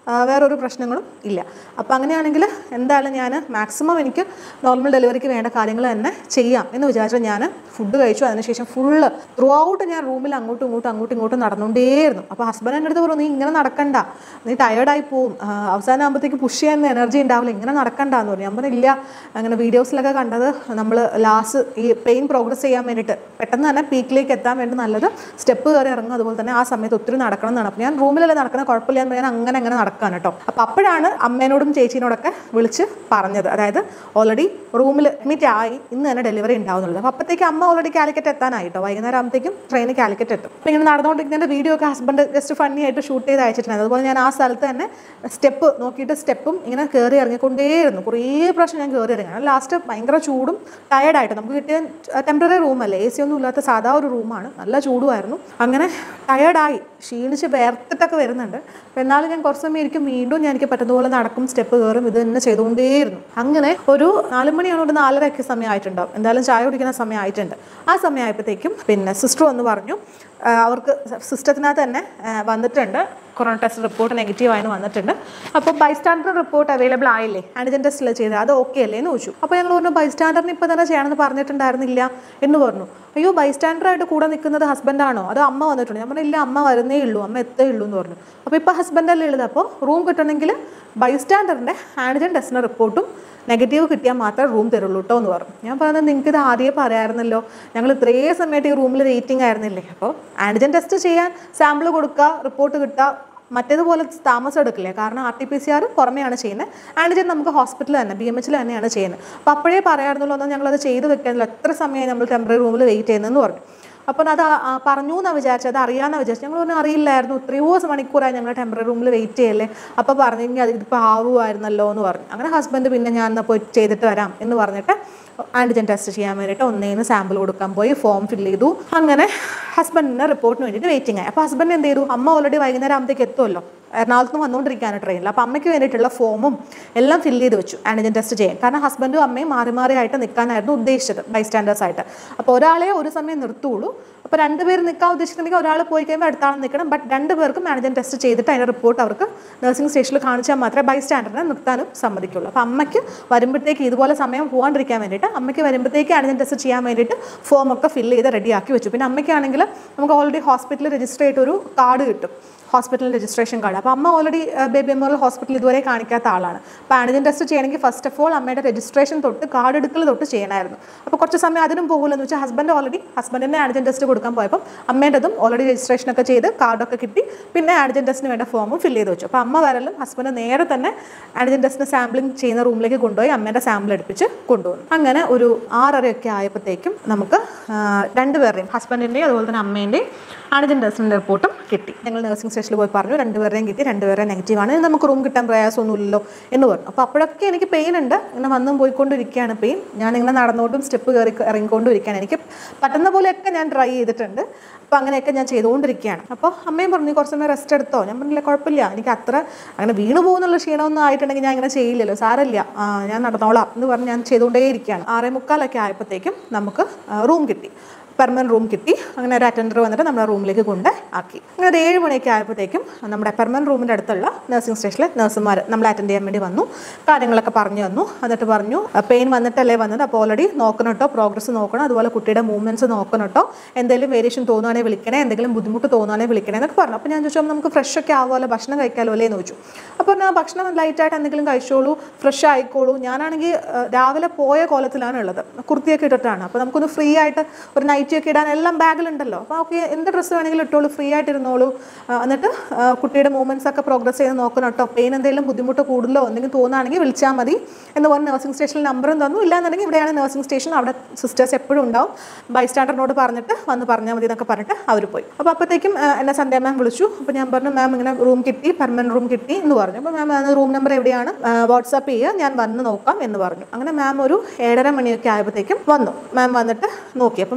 ആ, വേറൊരു പ്രശ്നങ്ങളും ഇല്ല അപ്പോൾ അങ്ങനെയാണെങ്കിൽ എന്തായാലും ഞാൻ മാക്സിമം എനിക്ക് നോർമൽ ഡെലിവറിക്ക് വേണ്ട കാര്യങ്ങൾ തന്നെ ചെയ്യാം എന്ന് വിചാരിച്ചാൽ ഞാൻ ഫുഡ് കഴിച്ചു അതിനുശേഷം ഫുള്ള് ത്രൂ ഔട്ട് ഞാൻ റൂമിൽ അങ്ങോട്ടും ഇങ്ങോട്ടും അങ്ങോട്ടും ഇങ്ങോട്ടും നടന്നുകൊണ്ടേയിരുന്നു അപ്പോൾ ഹസ്ബൻഡ് എൻ്റെ അടുത്ത് പറഞ്ഞു നീ ഇങ്ങനെ നടക്കണ്ട നീ ടയേർഡായി പോവും ആ, അവസാനം ആകുമ്പോഴത്തേക്ക് പുഷ് ചെയ്യാൻ എനർജി ഉണ്ടാവില്ല ഇങ്ങനെ നടക്കണ്ട എന്ന് പറഞ്ഞു ഞാൻ പറഞ്ഞു ഇല്ല അങ്ങനെ വീഡിയോസിലൊക്കെ കണ്ടത് നമ്മൾ ലാസ്റ്റ് ഈ പെയിൻ പ്രോഗ്രസ് ചെയ്യാൻ വേണ്ടിയിട്ട് പെട്ടെന്ന് തന്നെ പീക്കിലേക്ക് എത്താൻ വേണ്ടി നല്ലത് സ്റ്റെപ്പ് കയറി ഇറങ്ങും അതുപോലെ തന്നെ ആ സമയത്ത് ഒത്തിരി നടക്കണം എന്നാണ് അപ്പോൾ ഞാൻ റൂമിലല്ലേ നടക്കണം കുഴപ്പമില്ല എന്ന് ഞാൻ അങ്ങനെ അങ്ങനെ നടക്കുകയാണ് കേട്ടോ അപ്പോൾ അപ്പോഴാണ് അമ്മേനോടും ചേച്ചീനോടൊക്കെ വിളിച്ച് പറഞ്ഞത് അതായത് ഓൾറെഡി റൂമിൽ അഡ്മിറ്റ് ആയി ഇന്ന് തന്നെ ഡെലിവറി ഉണ്ടാവുന്നുള്ളത് അപ്പോൾ അപ്പോഴത്തേക്ക് അമ്മ ഓൾറെഡി കാലിക്കറ്റ് എത്താനായിട്ടോ വൈകുന്നേരം ആകുമ്പോഴത്തേക്കും ട്രെയിൻ കാലിക്കറ്റ് എത്തും അപ്പോൾ ഇങ്ങനെ നടന്നുകൊണ്ടിരിക്കുന്നതിൻ്റെ വീഡിയോ ഒക്കെ ഹസ്ബൻഡ് ജസ്റ്റ് ഫണ്ണി ആയിട്ട് ഷൂട്ട് ചെയ്ത് അയച്ചിട്ടുണ്ടായിരുന്നു അതുപോലെ ഞാൻ ആ സ്ഥലത്ത് തന്നെ സ്റ്റെപ്പ് നോക്കിയിട്ട് സ്റ്റെപ്പും ഇങ്ങനെ കയറി ഇറങ്ങിക്കൊണ്ടേയിരുന്നു കുറേ പ്രാവശ്യം ഞാൻ കയറി ഇറങ്ങി ലാസ്റ്റ് ഭയങ്കര ചൂടും ടയർഡായിട്ട് നമുക്ക് കിട്ടിയ ടെമ്പററി റൂമല്ലേ എ സി ഒന്നും ഇല്ലാത്ത സാധാ ഒരു റൂമാണ് നല്ല ചൂടുമായിരുന്നു അങ്ങനെ ടയർഡായി ക്ഷീണിച്ച് വേർത്തിട്ടൊക്കെ വരുന്നുണ്ട് അപ്പോൾ എന്നാലും ഞാൻ കുറച്ച് സമയം ഇരിക്കും വീണ്ടും ഞാൻ എനിക്ക് പറ്റുന്ന പോലെ നടക്കും സ്റ്റെപ്പ് കയറും ഇത് തന്നെ ചെയ്തുകൊണ്ടേയിരുന്നു അങ്ങനെ ഒരു നാല് മണിയാണോട്ട് നാലരയൊക്കെ സമയമായിട്ടുണ്ടാവും എന്തായാലും ചായ കുടിക്കുന്ന സമയമായിട്ടുണ്ട് ആ സമയമായപ്പോഴത്തേക്കും പിന്നെ സിസ്റ്റർ വന്ന് പറഞ്ഞു ആ, അവർക്ക് സിസ്റ്റത്തിനകത്ത് തന്നെ ആ, വന്നിട്ടുണ്ട് കൊറോണ ടെസ്റ്റ് റിപ്പോർട്ട് നെഗറ്റീവായെന്ന് വന്നിട്ടുണ്ട് അപ്പോൾ ബൈസ്റ്റാൻഡർ റിപ്പോർട്ട് അവൈലബിൾ ആയില്ലേ ആൻറ്റിജൻ ടെസ്റ്റിൽ ചെയ്തത് അത് ഓക്കെ അല്ലേ എന്ന് ചോദിച്ചു അപ്പോൾ ഞങ്ങൾ പറഞ്ഞു ബൈസ്റ്റാൻഡറിന് ഇപ്പോൾ തന്നെ ചെയ്യണമെന്ന് പറഞ്ഞിട്ടുണ്ടായിരുന്നില്ല എന്ന് പറഞ്ഞു അയ്യോ ബൈസ്റ്റാൻഡറായിട്ട് കൂടെ നിൽക്കുന്നത് ഹസ്ബൻഡാണോ അതോ അമ്മ വന്നിട്ടുണ്ട് ഞാൻ പറഞ്ഞു ഇല്ല അമ്മ വരുന്നേ ഉള്ളൂ അമ്മ എത്തേ ഉള്ളൂ എന്ന് പറഞ്ഞു അപ്പോൾ ഇപ്പോൾ ഹസ്ബൻഡല്ലേ ഉള്ളത് അപ്പോൾ റൂം കിട്ടണമെങ്കിൽ ബൈസ്റ്റാൻഡറിൻ്റെ ആൻറ്റിജൻ ടെസ്റ്റിൻ്റെ റിപ്പോർട്ടും നെഗറ്റീവ് കിട്ടിയാൽ മാത്രമേ റൂം തരുള്ളൂ കേട്ടോ എന്ന് പറഞ്ഞു ഞാൻ പറഞ്ഞത് നിങ്ങൾക്ക് ഇത് ആദ്യമേ പറയാമായിരുന്നല്ലോ ഞങ്ങൾ ഇത്രയും സമയത്ത് ഈ റൂമിൽ വെയിറ്റിംഗ് ആയിരുന്നില്ലേ അപ്പോൾ ആൻറ്റിജൻ ടെസ്റ്റ് ചെയ്യാൻ സാമ്പിൾ കൊടുക്കുക റിപ്പോർട്ട് കിട്ടുക മറ്റേതുപോലെ താമസം എടുക്കില്ലേ കാരണം R T P C R പുറമെയാണ് ചെയ്യുന്നത് ആൻറ്റിജൻ നമുക്ക് ഹോസ്പിറ്റലിൽ തന്നെ ബി എം എച്ചിൽ തന്നെയാണ് ചെയ്യുന്നത് അപ്പോൾ അപ്പോഴേ പറയാമായിരുന്നല്ലോ എന്നാൽ ഞങ്ങളത് ചെയ്ത് വെക്കാനല്ലോ എത്ര സമയമായി നമ്മൾ ടെമ്പററി റൂമിൽ വെയിറ്റ് ചെയ്യുന്നതെന്ന് പറഞ്ഞു അപ്പോൾ അത് ആ- ആ പറഞ്ഞു എന്നാണ് വിചാരിച്ചത് അത് അറിയാമെന്നാണ് വിചാരിച്ചത് ഞങ്ങൾ ഒന്നും അറിയില്ലായിരുന്നു ഇത്രയോ മണിക്കൂറായി ഞങ്ങൾ ടെമ്പററി റൂമിൽ വെയിറ്റ് ചെയ്യല്ലേ അപ്പോൾ പറഞ്ഞെങ്കിൽ അത് ഇതിപ്പോൾ ആവുമായിരുന്നല്ലോ എന്ന് പറഞ്ഞു അങ്ങനെ ഹസ്ബൻഡ് പിന്നെ ഞാൻ എന്നാൽ പോയി ചെയ്തിട്ട് വരാം എന്ന് പറഞ്ഞിട്ട് ആൻറ്റിജൻ ടെസ്റ്റ് ചെയ്യാൻ വേണ്ടിയിട്ട് ഒന്നേന്ന് സാമ്പിൾ കൊടുക്കാൻ പോയി ഫോം ഫില്ല് ചെയ്തു അങ്ങനെ ഹസ്ബൻഡിന് റിപ്പോർട്ടിന് വേണ്ടിയിട്ട് വെയിറ്റിംഗ് ആയി അപ്പോൾ ഹസ്ബൻഡ് എന്ത് ചെയ്തു അമ്മ ഓൾറെഡി വൈകുന്നേരം ആകുമ്പോഴത്തേക്ക് എത്തുമല്ലോ എറണാകുളത്ത് നിന്ന് വന്നുകൊണ്ടിരിക്കുകയാണ് ട്രെയിനിൽ അപ്പോൾ അമ്മയ്ക്ക് വേണ്ടിയിട്ടുള്ള ഫോമും എല്ലാം ഫില്ല് ചെയ്ത് വെച്ചു ആൻറ്റിജൻ ടെസ്റ്റ് ചെയ്യാൻ കാരണം ഹസ്ബൻഡും അമ്മയും മാറി മാറി ആയിട്ട് നിൽക്കാനായിരുന്നു ഉദ്ദേശിച്ചത് ബൈസ്റ്റാൻഡേഴ്സ് ആയിട്ട് അപ്പോൾ ഒരാളെ ഒരു സമയം നിർത്തുള്ളൂ അപ്പോൾ രണ്ടുപേർ നിൽക്കാൻ ഉദ്ദേശിക്കുന്നെങ്കിൽ ഒരാൾ പോയി കഴിയുമ്പോൾ അടുത്ത ആൾ നിൽക്കണം ബട്ട് രണ്ടുപേർക്കും ആൻറ്റിജൻ ടെസ്റ്റ് ചെയ്തിട്ട് അതിൻ്റെ റിപ്പോർട്ട് അവർക്ക് നഴ്സിംഗ് സ്റ്റേഷനിൽ കാണിച്ചാൽ മാത്രമേ ബൈസ്റ്റാൻഡറിനെ നിർത്താനും സമ്മതിക്കുള്ളൂ അപ്പോൾ അമ്മയ്ക്ക് വരുമ്പോഴത്തേക്ക് ഇതുപോലെ സമയം പോകാണ്ടിരിക്കാൻ വേണ്ടിയിട്ട് അമ്മയ്ക്ക് വരുമ്പോഴത്തേക്ക് ആൻറ്റിജൻ ടെസ്റ്റ് ചെയ്യാൻ വേണ്ടിയിട്ട് ഫോമൊക്കെ ഫില്ല് ചെയ്ത് റെഡിയാക്കി വെച്ചു പിന്നെ അമ്മയ്ക്കാണെങ്കിൽ നമുക്ക് ഓൾറെഡി ഹോസ്പിറ്റലിൽ രജിസ്റ്റർ ചെയ്തിട്ടൊരു കാർഡ് കിട്ടും ഹോസ്പിറ്റൽ രജിസ്ട്രേഷൻ കാർഡ് അപ്പോൾ അമ്മ ഓൾറെഡി ബേബി മെമ്മോറിയൽ ഹോസ്പിറ്റൽ ഇതുവരെ കാണിക്കാത്ത ആളാണ് അപ്പോൾ ആൻറ്റിജൻ ടെസ്റ്റ് ചെയ്യണമെങ്കിൽ ഫസ്റ്റ് ഓഫ് ഓൾ അമ്മയുടെ രജിസ്ട്രേഷൻ തൊട്ട് കാർഡ് എടുക്കൽ തൊട്ട് ചെയ്യണമായിരുന്നു അപ്പോൾ കുറച്ച് സമയം അതിനും പോകില്ലെന്ന് വെച്ചാൽ ഹസ്ബൻഡ് ഓൾറെഡി ഹസ്ബൻഡിൻ്റെ ആൻറ്റിജൻ ടെസ്റ്റ് കൊടുക്കാൻ പോയപ്പം അമ്മേൻ്റെതും ഓൾറെഡി രജിസ്ട്രേഷനൊക്കെ ചെയ്ത് കാർഡൊക്കെ കിട്ടി പിന്നെ ആൻറ്റിജൻ ടെസ്റ്റിന് വേണ്ട ഫോമും ഫില്ല് ചെയ്ത് വെച്ചു അപ്പോൾ അമ്മ വരലും ഹസ്ബൻഡ് നേരെ തന്നെ ആൻറ്റിജൻ ടെസ്റ്റിന് സാമ്പിളിംഗ് ചെയ്യുന്ന റൂമിലേക്ക് കൊണ്ടുപോയി അമ്മേൻ്റെ സാമ്പിൾ എടുപ്പിച്ച് കൊണ്ടുവന്നു അങ്ങനെ ഒരു ആറരയൊക്കെ ആയപ്പോഴത്തേക്കും നമുക്ക് ആ, രണ്ടുപേരുടെയും ഹസ്ബൻഡിൻ്റെയും അതുപോലെ തന്നെ അമ്മേൻ്റെയും ആൻറ്റിജൻ ടെസ്റ്റിൻ്റെ റിപ്പോർട്ടും കിട്ടി ഞങ്ങൾ നഴ്സിംഗ് സ്റ്റേഷനിൽ പോയി പറഞ്ഞു രണ്ടുപേരെയും കിട്ടി രണ്ടുപേരെ നെഗറ്റീവാണ് ഇനി നമുക്ക് റൂം കിട്ടാൻ പ്രയാസമൊന്നുമില്ലല്ലോ എന്ന് പറഞ്ഞു അപ്പോൾ അപ്പോഴൊക്കെ എനിക്ക് പെയിൻ ഉണ്ട് ഇങ്ങനെ വന്നും പോയിക്കൊണ്ടിരിക്കുകയാണ് പെയിൻ ഞാൻ ഇങ്ങനെ നടന്നുകൊണ്ടും സ്റ്റെപ്പ് കയറി ഇറങ്ങിക്കൊണ്ടും ഇരിക്കുകയാണ് എനിക്ക് പറ്റുന്ന പോലെയൊക്കെ ഞാൻ ട്രൈ ചെയ്തിട്ടുണ്ട് അപ്പോൾ അങ്ങനെയൊക്കെ ഞാൻ ചെയ്തുകൊണ്ടിരിക്കുകയാണ് അപ്പോൾ അമ്മയും പറഞ്ഞു "നീ കുറച്ച് സമയം റെസ്റ്റ് എടുത്തോ ഞാൻ പറഞ്ഞില്ല കുഴപ്പമില്ല എനിക്ക് അത്ര അങ്ങനെ വീണു പോകുന്നുള്ള ക്ഷീണമൊന്നും ആയിട്ടുണ്ടെങ്കിൽ ഞാൻ ഇങ്ങനെ ചെയ്യില്ലല്ലോ സാരമില്ല ആ, ഞാൻ നടന്നോളാം എന്ന് പറഞ്ഞ് ഞാൻ ചെയ്തുകൊണ്ടേ ഇരിക്കുകയാണ് ആറേ മുക്കാലൊക്കെ ആയപ്പോഴത്തേക്കും നമുക്ക് റൂം കിട്ടി പെർമനൻറ്റ് റൂം കിട്ടി അങ്ങനെ ഒരു അറ്റൻഡർ വന്നിട്ട് നമ്മുടെ റൂമിലേക്ക് കൊണ്ട് ആക്കി അങ്ങനെ ഒരു ഏഴ് മണിയൊക്കെ ആയപ്പോഴത്തേക്കും നമ്മുടെ പെർമനൻറ്റ് റൂമിൻ്റെ അടുത്തുള്ള നഴ്സിംഗ് സ്റ്റേഷനിലെ നഴ്സുമാർ നമ്മളെ അറ്റൻഡ് ചെയ്യാൻ വേണ്ടി വന്നു കാര്യങ്ങളൊക്കെ പറഞ്ഞു തന്നു എന്നിട്ട് പറഞ്ഞു പെയിൻ വന്നിട്ടല്ലേ വന്നത് അപ്പോൾ ഓൾറെഡി നോക്കണം കേട്ടോ പ്രോഗ്രസ് നോക്കണം അതുപോലെ കുട്ടിയുടെ മൂവ്മെൻറ്റ്സ് നോക്കണം കേട്ടോ എന്തെങ്കിലും വേരിയേഷൻ തോന്നുവാണെങ്കിൽ വിളിക്കണേ എന്തെങ്കിലും ബുദ്ധിമുട്ട് തോന്നുവാണെങ്കിൽ വിളിക്കണേ എന്നൊക്കെ പറഞ്ഞു അപ്പോൾ ഞാൻ ചോദിച്ചു നമുക്ക് ഫ്രഷ് ഒക്കെ ആവുമല്ലോ ഭക്ഷണം കഴിക്കാമല്ലോ അല്ലേ എന്ന് ചോദിച്ചു അപ്പോൾ ഞാൻ ഭക്ഷണം ലൈറ്റായിട്ട് എന്തെങ്കിലും കഴിച്ചോളൂ ഫ്രഷ് ആയിക്കോളൂ ഞാനാണെങ്കിൽ ഏഹ്, രാവിലെ പോയ കോലത്തിലാണ് ഉള്ളത് കുർത്തിയൊക്കെ ഇട്ടിട്ടാണ് അപ്പോൾ നമുക്കൊന്ന് ഫ്രീ ആയിട്ട് ഒരു നൈറ്റിയൊക്കെ ഇടാൻ എല്ലാം ബാഗിലുണ്ടല്ലോ അപ്പോൾ ഓക്കെ എന്ത് ഡ്രസ്സ് വേണമെങ്കിലും ഇട്ടോളൂ ഫ്രീ ആയിട്ട് ഇരുന്നോളൂ ആ, എന്നിട്ട് ആ, കുട്ടിയുടെ മൂവ്മെൻറ്റ്സ് ഒക്കെ പ്രോഗ്രസ് ചെയ്ത് നോക്കണം കേട്ടോ പെയിൻ എന്തെങ്കിലും ബുദ്ധിമുട്ട് കൂടുതലോ എന്തെങ്കിലും തോന്നുകയാണെങ്കിൽ വിളിച്ചാൽ മതി എന്ന് പറഞ്ഞ് നഴ്സിംഗ് സ്റ്റേഷനിൽ നമ്പറും തന്നു ഇല്ലാന്നുണ്ടെങ്കിൽ ഇവിടെയാണ് നഴ്സിംഗ് സ്റ്റേഷൻ അവിടെ സിസ്റ്റേഴ്സ് എപ്പോഴും ഉണ്ടാവും ബൈസ്റ്റാൻഡറിനോട് പറഞ്ഞിട്ട് വന്ന് പറഞ്ഞാൽ മതി എന്നൊക്കെ പറഞ്ഞിട്ട് അവർ പോയി അപ്പോൾ അപ്പോഴത്തേക്കും ആ, എന്നെ സന്ധ്യ മാം വിളിച്ചു അപ്പോൾ ഞാൻ പറഞ്ഞു മാം ഇങ്ങനെ റൂം കിട്ടി പെർമനൻറ്റ് റൂം കിട്ടി എന്ന് പറഞ്ഞു അപ്പോൾ മാം റൂം നമ്പർ എവിടെയാണ് വാട്സാപ്പ് ചെയ്യുക ഞാൻ വന്ന് നോക്കാം എന്ന് പറഞ്ഞു അങ്ങനെ മാം ഒരു ഏഴര മണിയൊക്കെ ആയപ്പോഴത്തേക്കും വന്നു മാം വന്നിട്ട് നോക്കി അപ്പോൾ മാം വന്നിട്ട്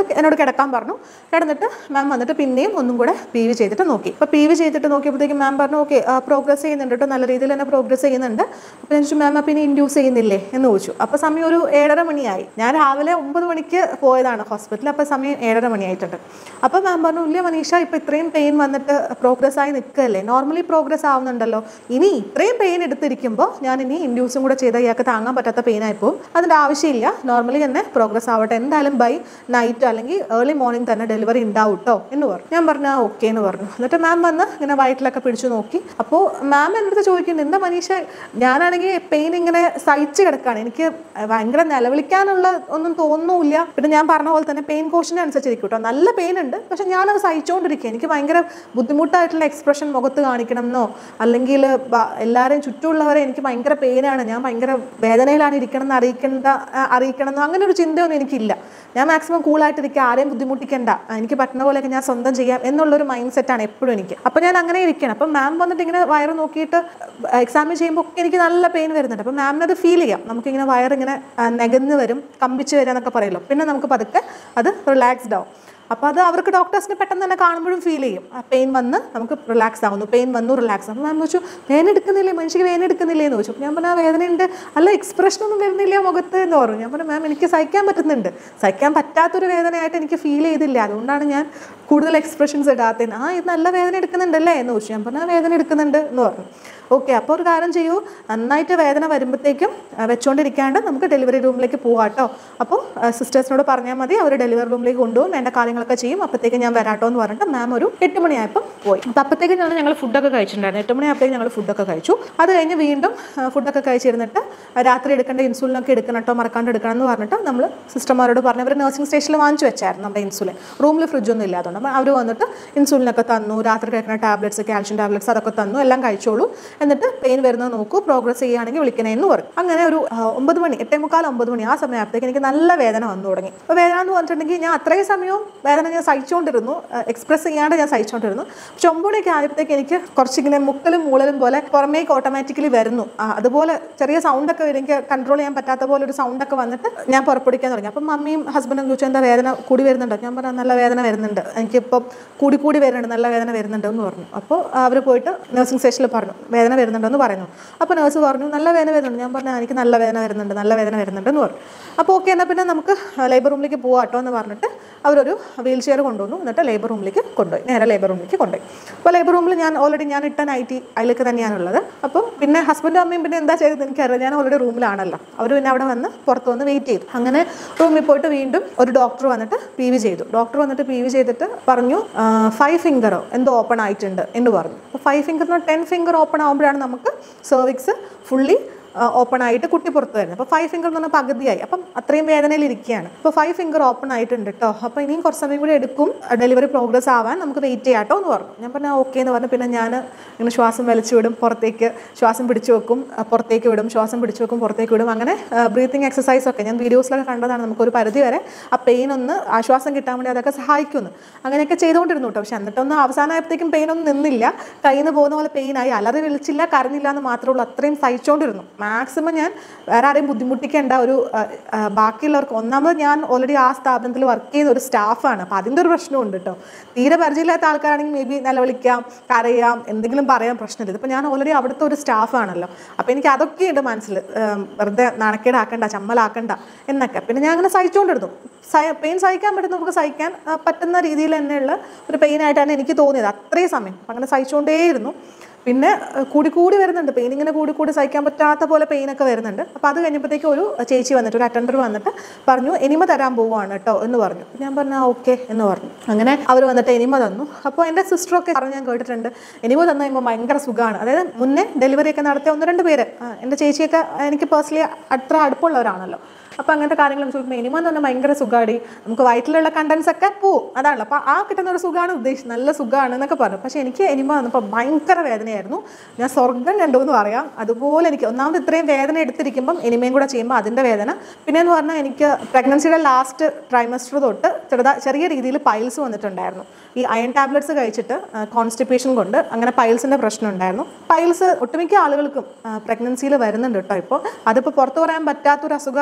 എന്നോട് കിടക്കാൻ പറഞ്ഞു കിടന്നിട്ട് മാം വന്നിട്ട് പിന്നെയും ഒന്നും കൂടെ പി വി ചെയ്തിട്ട് നോക്കി അപ്പോൾ പി വി ചെയ്തിട്ട് നോക്കിയപ്പോഴത്തേക്കും മാം പറഞ്ഞു ഓക്കെ പ്രോഗ്രസ് ചെയ്യുന്നുണ്ട് കേട്ടോ നല്ല രീതിയിൽ തന്നെ പ്രോഗ്രസ് ചെയ്യുന്നുണ്ട് അപ്പോൾ ഞാൻ ചോദിച്ചു മാം അപ്പം ഇനി ഇൻഡ്യൂസ് ചെയ്യുന്നില്ലേ എന്ന് ചോദിച്ചു അപ്പോൾ സമയം ഒരു ഏഴര മണിയായി ഞാൻ രാവിലെ ഒമ്പത് മണിക്ക് പോയതാണ് ഹോസ്പിറ്റലിൽ അപ്പോൾ സമയം ഏഴര മണിയായിട്ടുണ്ട് അപ്പോൾ മാം പറഞ്ഞു ഇല്ല മനീഷ ഇപ്പോൾ ഇത്രയും പെയിൻ വന്നിട്ട് പ്രോഗ്രസ് ആയി നിൽക്കുകയല്ലേ നോർമലി പ്രോഗ്രസ് ആവുന്നുണ്ടല്ലോ ഇനി ഇത്രയും പെയിൻ എടുത്തിരിക്കുമ്പോൾ ഞാൻ ഇനി ഇൻഡ്യൂസും കൂടെ ചെയ്താൽ ഇയാൾക്ക് താങ്ങാൻ പറ്റാത്ത പെയിൻ ആയിപ്പോവും അതിൻ്റെ ആവശ്യമില്ല നോർമലി തന്നെ പ്രോഗ്രസ് ആവട്ടെ എന്തായാലും ബൈ നൈറ്റ് അല്ലെങ്കിൽ ഏർലി മോർണിംഗ് തന്നെ ഡെലിവറി ഉണ്ടാവും കേട്ടോ എന്ന് പറഞ്ഞു ഞാൻ പറഞ്ഞു ഓക്കെ എന്ന് പറഞ്ഞു എന്നിട്ട് മാം വന്ന് ഇങ്ങനെ വയറ്റിലൊക്കെ പിടിച്ചു നോക്കി അപ്പോൾ മാം എൻ്റെ അടുത്ത് ചോദിക്കുന്നുണ്ട് എന്താ മനീഷ ഞാനാണെങ്കിൽ പെയിൻ ഇങ്ങനെ സഹിച്ച് കിടക്കുകയാണ് എനിക്ക് ഭയങ്കര നിലവിളിക്കാനുള്ള ഒന്നും തോന്നുന്നില്ല പിന്നെ ഞാൻ പറഞ്ഞ പോലെ തന്നെ പെയിൻ കോഷനെ അനുസരിച്ചിരിക്കും കേട്ടോ നല്ല പെയിൻ ഉണ്ട് പക്ഷെ ഞാനത് സഹിച്ചുകൊണ്ടിരിക്കുക എനിക്ക് ഭയങ്കര ബുദ്ധിമുട്ടായിട്ടുള്ള എക്സ്പ്രഷൻ മുഖത്ത് കാണിക്കണം എന്നോ അല്ലെങ്കിൽ ബ- എല്ലാവരെയും ചുറ്റുമുള്ളവരെ എനിക്ക് ഭയങ്കര പെയിനാണ് ഞാൻ ഭയങ്കര വേദനയിലാണ് ഇരിക്കണം എന്ന് അറിയിക്കേണ്ട ആ, അറിയിക്കണം എന്നോ അങ്ങനെ ഒരു ചിന്തയൊന്നും എനിക്കില്ല ഞാൻ മാക്സിമം കൂളായിട്ടിരിക്കുക ആരെയും ബുദ്ധിമുട്ടിക്കണ്ട ആ, എനിക്ക് പറ്റുന്ന പോലെയൊക്കെ ഞാൻ സ്വന്തം ചെയ്യാം എന്നുള്ളൊരു മൈൻഡ് സെറ്റാണ് എപ്പോഴും എനിക്ക് അപ്പോൾ ഞാൻ അങ്ങനെ ഇരിക്കണം അപ്പം മാം വന്നിട്ട് ഇങ്ങനെ വയറ് നോക്കിയിട്ട് എക്സാമിൻ ചെയ്യുമ്പോൾ ഒക്കെ എനിക്ക് നല്ല പെയിൻ വരുന്നുണ്ട് അപ്പം മാമിന് അത് ഫീൽ ചെയ്യാം നമുക്കിങ്ങനെ വയറിങ്ങനെ ആ, നെകന്ന് വരും കമ്പിച്ച് വരിക എന്നൊക്കെ പറയുമല്ലോ പിന്നെ നമുക്ക് പതുക്കെ അത് റിലാക്സ്ഡ് ആവും അപ്പോൾ അത് അവർക്ക് ഡോക്ടേഴ്സിന് പെട്ടെന്ന് തന്നെ കാണുമ്പോഴും ഫീൽ ചെയ്യും ആ പെയിൻ വന്ന് നമുക്ക് റിലാക്സ് ആവുന്നു പെയിൻ വന്നു റിലാക്സ് അപ്പോൾ മാം ചോദിച്ചു വേദന എടുക്കുന്നില്ലേ മനുഷ്യക്ക് വേദന എടുക്കുന്നില്ലേ എന്ന് ചോദിച്ചു അപ്പോൾ ഞാൻ പറഞ്ഞു ആ വേദനയുണ്ട് അല്ല എക്സ്പ്രഷൻ ഒന്നും വരുന്നില്ല മുഖത്ത് എന്ന് പറഞ്ഞു ഞാൻ പറഞ്ഞു മാം എനിക്ക് സഹിക്കാൻ പറ്റുന്നുണ്ട് സഹിക്കാൻ പറ്റാത്തൊരു വേദനയായിട്ട് എനിക്ക് ഫീൽ ചെയ്തില്ല അതുകൊണ്ടാണ് ഞാൻ കൂടുതൽ എക്സ്പ്രഷൻസ് ഇടാത്തത് ആ ഇത് നല്ല വേദന എടുക്കുന്നുണ്ടല്ലേ എന്ന് ചോദിച്ചു ഞാൻ പറഞ്ഞു ആ വേദന എടുക്കുന്നുണ്ട് എന്ന് പറഞ്ഞു ഓക്കെ അപ്പോൾ ഒരു കാര്യം ചെയ്യൂ നന്നായിട്ട് വേദന വരുമ്പോഴത്തേക്കും ആ, വെച്ചുകൊണ്ടിരിക്കാണ്ട് നമുക്ക് ഡെലിവറി റൂമിലേക്ക് പോവാം കേട്ടോ അപ്പോൾ സിസ്റ്റേഴ്സിനോട് പറഞ്ഞാൽ മതി അവർ ഡെലിവറി റൂമിലേക്ക് കൊണ്ടുപോകും വേണ്ട കാര്യങ്ങളൊക്കെ ചെയ്യും അപ്പോഴത്തേക്ക് ഞാൻ വരാട്ടോ എന്ന് പറഞ്ഞിട്ട് മാം ഒരു എട്ട് മണിയായപ്പോൾ പോയി അപ്പോൾ അപ്പോഴത്തേക്ക് ഞങ്ങൾ ഞങ്ങൾ ഫുഡൊക്കെ കഴിച്ചിട്ടുണ്ടായിരുന്നു എട്ട് മണിയായപ്പോഴേക്കും ഞങ്ങൾ ഫുഡൊക്കെ കഴിച്ചു അത് കഴിഞ്ഞ് വീണ്ടും ആ, ഫുഡൊക്കെ കഴിച്ചിരുന്നിട്ട് രാത്രി എടുക്കേണ്ട ഇൻസുലിനൊക്കെ എടുക്കണം കേട്ടോ മറക്കാണ്ട് എടുക്കണം എന്ന് പറഞ്ഞിട്ട് നമ്മൾ സിസ്റ്റർമാരോട് പറഞ്ഞു അവർ നഴ്സിംഗ് സ്റ്റേഷനിൽ വാങ്ങിച്ചു വെച്ചായിരുന്നു നമ്മുടെ ഇൻസുലിൻ റൂമിൽ ഫ്രിഡ്ജൊന്നും ഇല്ലാത്തതുകൊണ്ട് അപ്പോൾ അവർ വന്നിട്ട് ഇൻസുലിനൊക്കെ തന്നു രാത്രി കഴിക്കുന്ന ടാബ്ലറ്റ്സ് കാൽഷ്യം ടാബ്ലറ്റ്സ് അതൊക്കെ തന്നു എല്ലാം കഴിച്ചോളൂ എന്നിട്ട് പെയിൻ വരുന്നത് നോക്കൂ പ്രോഗ്രസ് ചെയ്യുകയാണെങ്കിൽ വിളിക്കണേ എന്ന് പറഞ്ഞു അങ്ങനെ ഒരു ആ, ഒമ്പത് മണി എട്ടേ മുക്കാൽ ഒമ്പത് മണി ആ സമയത്തേക്ക് എനിക്ക് നല്ല വേദന വന്നു തുടങ്ങി അപ്പോൾ വേദന എന്ന് പറഞ്ഞിട്ടുണ്ടെങ്കിൽ ഞാൻ അത്രയും സമയവും വേദന ഞാൻ സഹിച്ചുകൊണ്ടിരുന്നു എക്സ്പ്രസ് ചെയ്യാണ്ട് ഞാൻ സഹിച്ചുകൊണ്ടിരുന്നു പക്ഷെ ഒമ്പത് മണിയൊക്കെ ആയപ്പോഴത്തേക്ക് എനിക്ക് കുറച്ചിങ്ങനെ മുക്കലും മൂളലും പോലെ പുറമേക്ക് ഓട്ടോമാറ്റിക്കലി വരുന്നു ആ, അതുപോലെ ചെറിയ സൗണ്ടൊക്കെ വരും എനിക്ക് കൺട്രോൾ ചെയ്യാൻ പറ്റാത്ത പോലെ ഒരു സൗണ്ടൊക്കെ വന്നിട്ട് ഞാൻ പുറപ്പെടുവിക്കാൻ തുടങ്ങി അപ്പം മമ്മിയും ഹസ്ബൻഡും ചോദിച്ചു എന്താ വേദന കൂടി വരുന്നുണ്ടോ ഞാൻ പറഞ്ഞു നല്ല വേദന വരുന്നുണ്ട് എനിക്കിപ്പം കൂടി കൂടി വരുന്നുണ്ട് നല്ല വേദന വരുന്നുണ്ട് എന്ന് പറഞ്ഞു അപ്പോൾ അവർ പോയിട്ട് നഴ്സിംഗ് സ്റ്റേഷനിൽ പറഞ്ഞു വേദന വരുന്നുണ്ടെന്ന് പറയുന്നു അപ്പോൾ നഴ്സ് പറഞ്ഞു നല്ല വേദന വരുന്നുണ്ട് ഞാൻ പറഞ്ഞു "ആ, എനിക്ക് നല്ല വേദന വരുന്നുണ്ട് നല്ല വേദന വരുന്നുണ്ട് എന്ന് പറഞ്ഞു അപ്പോൾ ഓക്കെ എന്നാൽ പിന്നെ നമുക്ക് ലേബർ റൂമിലേക്ക് പോകാം കേട്ടോ എന്ന് പറഞ്ഞിട്ട് അവരൊരു വീൽ ചെയർ കൊണ്ടുവന്നു എന്നിട്ട് ലേബർ റൂമിലേക്ക് കൊണ്ടുപോയി നേരെ ലേബർ റൂമിലേക്ക് കൊണ്ടുപോയി അപ്പോൾ ലേബർ റൂമിൽ ഞാൻ ഓൾറെഡി ഞാൻ ഇട്ട നൈറ്റി അതിലേക്ക് തന്നെയാണുള്ളത് അപ്പോൾ പിന്നെ ഹസ്ബൻഡും അമ്മയും പിന്നെ എന്താ ചെയ്തത് എനിക്കറിയാം ഞാൻ ഓൾറെഡി റൂമിലാണല്ലോ അവർ പിന്നെ അവിടെ വന്ന് പുറത്ത് വന്ന് വെയിറ്റ് ചെയ്തു അങ്ങനെ റൂമിൽ പോയിട്ട് വീണ്ടും ഒരു ഡോക്ടർ വന്നിട്ട് പി വി ചെയ്തു ഡോക്ടർ വന്നിട്ട് പി വി ചെയ്തിട്ട് പറഞ്ഞു ഫൈവ് ഫിംഗറോ എന്തോ ഓപ്പൺ ആയിട്ടുണ്ട് എന്ന് പറഞ്ഞു അപ്പോൾ ഫൈവ് ഫിംഗറിന് ടെൻ ഫിംഗർ ഓപ്പൺ ആകുമ്പോഴാണ് നമുക്ക് സെർവിക്സ് ഫുള്ളി ഓപ്പൺ ആയിട്ട് കുട്ടി പുറത്ത് വരുന്നത് അപ്പോൾ ഫൈവ് ഫിംഗർ എന്ന് പറഞ്ഞാൽ പകുതിയായി അപ്പം അത്രയും വേദനയിൽ ഇരിക്കുകയാണ് അപ്പോൾ ഫൈവ് ഫിംഗർ ഓപ്പൺ ആയിട്ടുണ്ട് കേട്ടോ അപ്പോൾ ഇനിയും കുറച്ച് സമയം കൂടി എടുക്കും ഡെലിവറി പ്രോഗ്രസ് ആവാൻ നമുക്ക് വെയിറ്റ് ചെയ്യാട്ടോ എന്ന് പറഞ്ഞു ഞാൻ പറഞ്ഞു ഓക്കെ എന്ന് പറഞ്ഞു പിന്നെ ഞാൻ ഇങ്ങനെ ശ്വാസം വലിച്ചു വിടും പുറത്തേക്ക് ശ്വാസം പിടിച്ചു വെക്കും ആ, പുറത്തേക്ക് വിടും ശ്വാസം പിടിച്ചു വെക്കും പുറത്തേക്ക് വിടും അങ്ങനെ ബ്രീത്തിങ് എക്സസൈസ് ഒക്കെ ഞാൻ വീഡിയോസിലൊക്കെ കണ്ടതാണ് നമുക്കൊരു പരിധി വരെ ആ പെയിൻ ഒന്ന് ആശ്വാസം കിട്ടാൻ വേണ്ടി അതൊക്കെ സഹായിക്കുന്നു അങ്ങനെയൊക്കെ ചെയ്തുകൊണ്ടിരുന്നു കേട്ടോ പക്ഷെ എന്നിട്ടൊന്നും അവസാനമായപ്പോഴത്തേക്കും പെയിൻ ഒന്നും നിന്നില്ല കയ്യിൽ നിന്ന് പോകുന്ന പോലെ പെയിൻ ആയി അലറി വിളിച്ചില്ല കരഞ്ഞില്ല എന്ന് മാത്രമേ ഉള്ളൂ അത്രയും സഹിച്ചുകൊണ്ടിരുന്നു മാക്സിമം ഞാൻ വേറെ ആരെയും ബുദ്ധിമുട്ടിക്കേണ്ട ഒരു ആ, ആ, ബാക്കിയുള്ളവർക്ക് ഒന്നാമത് ഞാൻ ഓൾറെഡി ആ സ്ഥാപനത്തിൽ വർക്ക് ചെയ്യുന്ന ഒരു സ്റ്റാഫാണ് അപ്പോൾ അതിൻ്റെ ഒരു പ്രശ്നമുണ്ട് കേട്ടോ തീരെ പരിചയമില്ലാത്ത ആൾക്കാരാണെങ്കിൽ മേ ബി നിലവിളിക്കാം കരയാം എന്തെങ്കിലും പറയാൻ പ്രശ്നമില്ല ഇതിപ്പോൾ ഞാൻ ഓൾറെഡി അവിടുത്തെ ഒരു സ്റ്റാഫാണല്ലോ അപ്പോൾ എനിക്ക് അതൊക്കെ ഉണ്ട് മനസ്സിൽ ഉം, വെറുതെ നാണക്കേടാക്കണ്ട ചമ്മലാക്കണ്ട എന്നൊക്കെ പിന്നെ ഞാൻ അങ്ങനെ സഹിച്ചുകൊണ്ടിരുന്നു പെയിൻ സഹിക്കാൻ പറ്റുന്നവർക്ക് സഹിക്കാൻ ആ, പറ്റുന്ന രീതിയിൽ തന്നെയുള്ള ഒരു പെയിനായിട്ടാണ് എനിക്ക് തോന്നിയത് അത്രയും സമയം അപ്പം അങ്ങനെ സഹിച്ചുകൊണ്ടേയിരുന്നു പിന്നെ അഹ് കൂടി കൂടി വരുന്നുണ്ട് പെയിൻ ഇങ്ങനെ കൂടി കൂടി സഹിക്കാൻ പറ്റാത്ത പോലെ പെയിനൊക്കെ വരുന്നുണ്ട് അപ്പോൾ അത് കഴിഞ്ഞപ്പോഴത്തേക്ക് ഒരു ചേച്ചി വന്നിട്ട് ഒരു അറ്റൻഡർ വന്നിട്ട് പറഞ്ഞു എനിമ തരാൻ പോവുകയാണ് കേട്ടോ എന്ന് പറഞ്ഞു ഞാൻ പറഞ്ഞു ഓക്കെ എന്ന് പറഞ്ഞു അങ്ങനെ അവർ വന്നിട്ട് എനിമ തന്നു അപ്പോൾ എൻ്റെ സിസ്റ്ററൊക്കെ പറഞ്ഞു ഞാൻ കേട്ടിട്ടുണ്ട് എനിമ തന്നു കഴിയുമ്പോൾ ഭയങ്കര സുഖമാണ് അതായത് മുന്നേ ഡെലിവറി ഒക്കെ നടത്തിയ ഒന്ന് രണ്ട് പേര് ആ, എൻ്റെ ചേച്ചിയൊക്കെ എനിക്ക് പേഴ്സണലി അത്ര അടുപ്പമുള്ളവരാണല്ലോ അപ്പോൾ അങ്ങനത്തെ കാര്യങ്ങളൊക്കെ ചോദിക്കുമ്പോൾ എനിമ എന്ന് പറഞ്ഞാൽ ഭയങ്കര സുഖമാണ് നമുക്ക് വയറ്റിലുള്ള കണ്ടൻസ് ഒക്കെ പോവും അതാണല്ലോ അപ്പോൾ ആ കിട്ടുന്ന ഒരു സുഖമാണ് ഉദ്ദേശിച്ചത് നല്ല സുഖമാണ് എന്നൊക്കെ പറഞ്ഞു പക്ഷേ എനിക്ക് എനിമ വന്നപ്പോൾ ഭയങ്കര വേദനയായിരുന്നു ഞാൻ സ്വർഗം കണ്ടു എന്ന് പറയാം അതുപോലെ എനിക്ക് ഒന്നാമത് ഇത്രയും വേദന എടുത്തിരിക്കുമ്പം എനിമയും കൂടെ ചെയ്യുമ്പോൾ അതിൻ്റെ വേദന പിന്നെ എന്ന് പറഞ്ഞാൽ എനിക്ക് പ്രഗ്നൻസിയുടെ ലാസ്റ്റ് ട്രൈമസ്റ്റർ തൊട്ട് ചെറുതാ ചെറിയ രീതിയിൽ പൈൽസ് വന്നിട്ടുണ്ടായിരുന്നു ഈ അയൺ ടാബ്ലറ്റ്സ് കഴിച്ചിട്ട് കോൺസ്റ്റിപ്പേഷൻ കൊണ്ട് അങ്ങനെ പൈൽസിൻ്റെ പ്രശ്നം ഉണ്ടായിരുന്നു പൈൽസ് ഒട്ടുമിക്ക ആളുകൾക്കും പ്രഗ്നൻസിയിൽ വരുന്നുണ്ട് കേട്ടോ ഇപ്പോൾ അതിപ്പോൾ പുറത്തു പറയാൻ പറ്റാത്തൊരു അസുഖമായിട്ടൊന്നും എനിക്ക്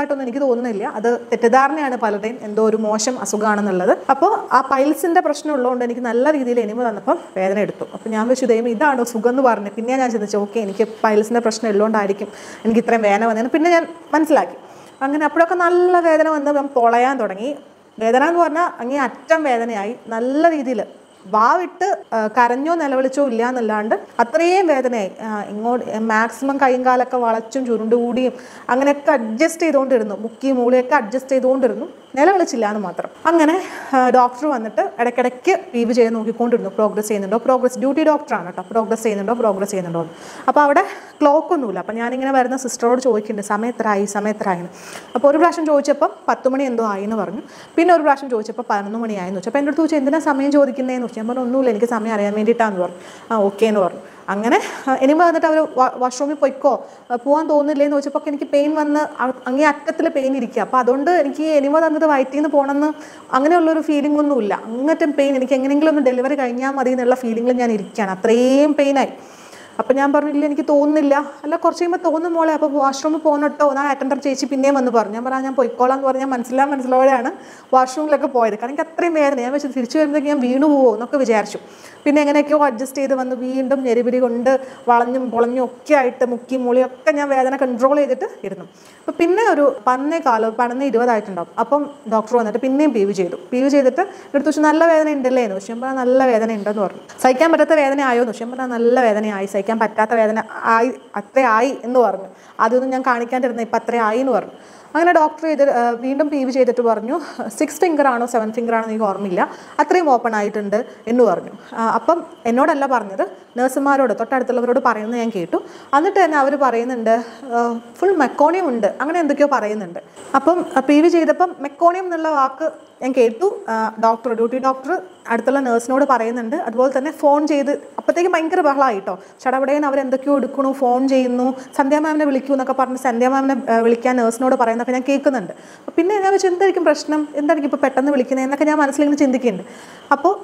എനിക്ക് തോന്നുന്നില്ല അത് തെറ്റിദ്ധാരണയാണ് പലരുടെയും എന്തോ ഒരു മോശം അസുഖമാണെന്നുള്ളത് അപ്പോൾ ആ പൈൽസിൻ്റെ പ്രശ്നം ഉള്ളതുകൊണ്ട് എനിക്ക് നല്ല രീതിയിൽ എനിമ തന്നപ്പം വേദന എടുത്തു അപ്പോൾ ഞാൻ വെച്ചു ദൈവം ഇതാണോ സുഖം എന്ന് പറഞ്ഞു പിന്നെ ഞാൻ ചിന്തിച്ചു ഓക്കെ എനിക്ക് പൈൽസിൻ്റെ പ്രശ്നം ഉള്ളതുകൊണ്ടായിരിക്കും എനിക്ക് ഇത്രയും വേദന വന്നതെന്ന് പിന്നെ ഞാൻ മനസ്സിലാക്കി അങ്ങനെ അപ്പോഴൊക്കെ നല്ല വേദന വന്ന് ഞാൻ പൊളയാൻ തുടങ്ങി വേദന എന്ന് പറഞ്ഞാൽ അങ്ങേ അറ്റം വേദനയായി നല്ല രീതിയിൽ വാവിട്ട് ആ, കരഞ്ഞോ നിലവിളിച്ചോ ഇല്ല എന്നല്ലാണ്ട് അത്രയും വേദനയായി ആ, ഇങ്ങോട്ട് മാക്സിമം കൈയും കാലൊക്കെ വളച്ചും ചുരുണ്ടുകൂടിയും അങ്ങനെയൊക്കെ അഡ്ജസ്റ്റ് ചെയ്തുകൊണ്ടിരുന്നു മുക്കി മൂളിയൊക്കെ അഡ്ജസ്റ്റ് ചെയ്തുകൊണ്ടിരുന്നു നിലവിളിച്ചില്ല എന്ന് മാത്രം അങ്ങനെ ഡോക്ടർ വന്നിട്ട് ഇടയ്ക്കിടയ്ക്ക് പി വി ചെയ്ത് നോക്കിക്കൊണ്ടിരുന്നു പ്രോഗ്രസ് ചെയ്യുന്നുണ്ടോ പ്രോഗ്രസ് ഡ്യൂട്ടി ഡോക്ടറാണ് കേട്ടോ പ്രോഗ്രസ് ചെയ്യുന്നുണ്ടോ പ്രോഗ്രസ് ചെയ്യുന്നുണ്ടോ എന്ന് അപ്പോൾ അവിടെ ക്ലോക്ക് ഒന്നുമില്ല അപ്പോൾ ഞാനിങ്ങനെ വരുന്ന സിസ്റ്ററോട് ചോദിക്കുന്നുണ്ട് സമയം എത്രയായി സമയം എത്രയായി എന്ന് അപ്പോൾ ഒരു പ്രാവശ്യം ചോദിച്ചപ്പോൾ പത്ത് മണി എന്തോ ആയി എന്ന് പറഞ്ഞു പിന്നെ ഒരു പ്രാവശ്യം ചോദിച്ചപ്പോൾ പതിനൊന്ന് മണിയായെന്ന് വെച്ചു അപ്പോൾ എൻ്റെ അടുത്ത് ചോദിച്ചു എന്തിനാ സമയം ചോദിക്കുന്നതെന്ന് വെച്ചു ഞാൻ പറഞ്ഞു ഒന്നുമില്ല എനിക്ക് സമയം അറിയാൻ വേണ്ടിയിട്ടാന്ന് പറഞ്ഞു ആ ഓക്കെ എന്ന് പറഞ്ഞു അങ്ങനെ ഇനിമ വന്നിട്ട് അവർ വാഷ്റൂമിൽ പൊയ്ക്കോ ആ, പോകാൻ തോന്നുന്നില്ലേ എന്ന് ചോദിച്ചപ്പോൾ എനിക്ക് പെയിൻ വന്ന് അ- അങ്ങേ അറ്റത്തിൽ പെയിൻ ഇരിക്കുക അപ്പോൾ അതുകൊണ്ട് എനിക്ക് എനിമ തന്നത് വയറ്റിൽ നിന്ന് പോകണമെന്ന് അങ്ങനെയുള്ളൊരു ഫീലിംഗ് ഒന്നുമില്ല അങ്ങനത്തെ പെയിൻ എനിക്ക് എങ്ങനെയെങ്കിലും ഒന്ന് ഡെലിവറി കഴിഞ്ഞാൽ മതി എന്നുള്ള ഫീലിംഗിൽ ഞാൻ ഇരിക്കുകയാണ് അത്രയും പെയിനായി അപ്പം ഞാൻ പറഞ്ഞില്ല എനിക്ക് തോന്നുന്നില്ല അല്ല കുറച്ച് കഴിയുമ്പോൾ തോന്നും മോളെ അപ്പോൾ വാഷ്റൂമിൽ പോകണട്ടോ എന്നാ അറ്റൻഡർ ചേച്ചി പിന്നെയും വന്ന് പറഞ്ഞു ഞാൻ പറഞ്ഞാൽ ഞാൻ പൊയ്ക്കോളാം എന്ന് പറഞ്ഞാൽ മനസ്സിലാൻ മനസ്സിലോടെയാണ് വാഷ്റൂമിലൊക്കെ പോയത് കാരണം എനിക്ക് അത്രയും വേദന ഞാൻ വെച്ച് തിരിച്ചു വരുമ്പോഴേക്ക് ഞാൻ വീണു പോകുമോ എന്നൊക്കെ വിചാരിച്ചു പിന്നെ എങ്ങനെയൊക്കെയോ അഡ്ജസ്റ്റ് ചെയ്ത് വന്ന് വീണ്ടും ഞെരിപിരി കൊണ്ട് വളഞ്ഞും പൊളഞ്ഞും ഒക്കെ ആയിട്ട് മുക്കി മുളിയൊക്കെ ഞാൻ വേദന കൺട്രോൾ ചെയ്തിട്ട് ഇരുന്നു അപ്പോൾ പിന്നെ ഒരു പന്നേ കാലം പതിനൊന്ന് ഇരുപതായിട്ടുണ്ടാവും അപ്പം ഡോക്ടർ വന്നിട്ട് പിന്നെയും പി വി ചെയ്തു പി വി ചെയ്തിട്ട് എടുത്തു വെച്ച് നല്ല വേദന ഉണ്ടല്ലേ എന്ന് പക്ഷേ പറഞ്ഞാൽ നല്ല വേദന ഉണ്ടെന്ന് പറഞ്ഞു സഹിക്കാൻ പറ്റാത്ത വേദന ആയോ എന്ന് പക്ഷേ പറഞ്ഞാൽ നല്ല വേദനയായി സഹിക്കാൻ പറ്റാത്ത വേദന ആയി അത്ര ആയി എന്ന് പറഞ്ഞു അതൊന്നും ഞാൻ കാണിക്കാണ്ടിരുന്ന ഇപ്പം അത്ര ആയി എന്ന് പറഞ്ഞു അങ്ങനെ ഡോക്ടർ ചെയ്ത് ആ, വീണ്ടും പി വി ചെയ്തിട്ട് പറഞ്ഞു സിക്സ് ഫിംഗർ ആണോ സെവൻ ഫിംഗർ ആണോ എനിക്ക് ഓർമ്മയില്ല അത്രയും ഓപ്പൺ ആയിട്ടുണ്ട് എന്ന് പറഞ്ഞു ആ, അപ്പം എന്നോടല്ല പറഞ്ഞത് നഴ്സുമാരോട് തൊട്ടടുത്തുള്ളവരോട് പറയുന്നത് ഞാൻ കേട്ടു എന്നിട്ട് തന്നെ അവർ പറയുന്നുണ്ട് ഫുൾ മെക്കോണിയം ഉണ്ട് അങ്ങനെ എന്തൊക്കെയോ പറയുന്നുണ്ട് അപ്പം പി വി ചെയ്തപ്പം മെക്കോണിയം എന്നുള്ള വാക്ക് ഞാൻ കേട്ടു ഡോക്ടർ ഡ്യൂട്ടി ഡോക്ടർ അടുത്തുള്ള നേഴ്സിനോട് പറയുന്നുണ്ട് അതുപോലെ തന്നെ ഫോൺ ചെയ്ത് അപ്പോഴത്തേക്ക് ഭയങ്കര ബഹളമായിട്ടോ ചടപടേന്ന് അവർ എന്തൊക്കെയോ എടുക്കണു ഫോൺ ചെയ്യുന്നു സന്ധ്യ മാമിനെ വിളിക്കൂ എന്നൊക്കെ പറഞ്ഞ് സന്ധ്യ മാമിനെ ആ, വിളിക്കാൻ നേഴ്സിനോട് പറയുന്നതൊക്കെ ഞാൻ കേൾക്കുന്നുണ്ട് അപ്പോൾ പിന്നെ ഞാൻ വെച്ചാൽ എന്തായിരിക്കും പ്രശ്നം എന്തായിരിക്കും ഇപ്പോൾ പെട്ടെന്ന് വിളിക്കുന്നത് എന്നൊക്കെ ഞാൻ മനസ്സിലിങ്ങനെ ചിന്തിക്കുന്നുണ്ട് അപ്പോൾ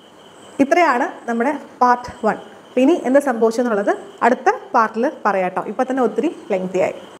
ഇത്രയാണ് നമ്മുടെ പാർട്ട് വൺ ഇനി എന്ത് സംഭവിച്ചു എന്നുള്ളത് അടുത്ത പാർട്ടിൽ പറയാട്ടോ ഇപ്പം തന്നെ ഒത്തിരി ലെങ്തി ആയി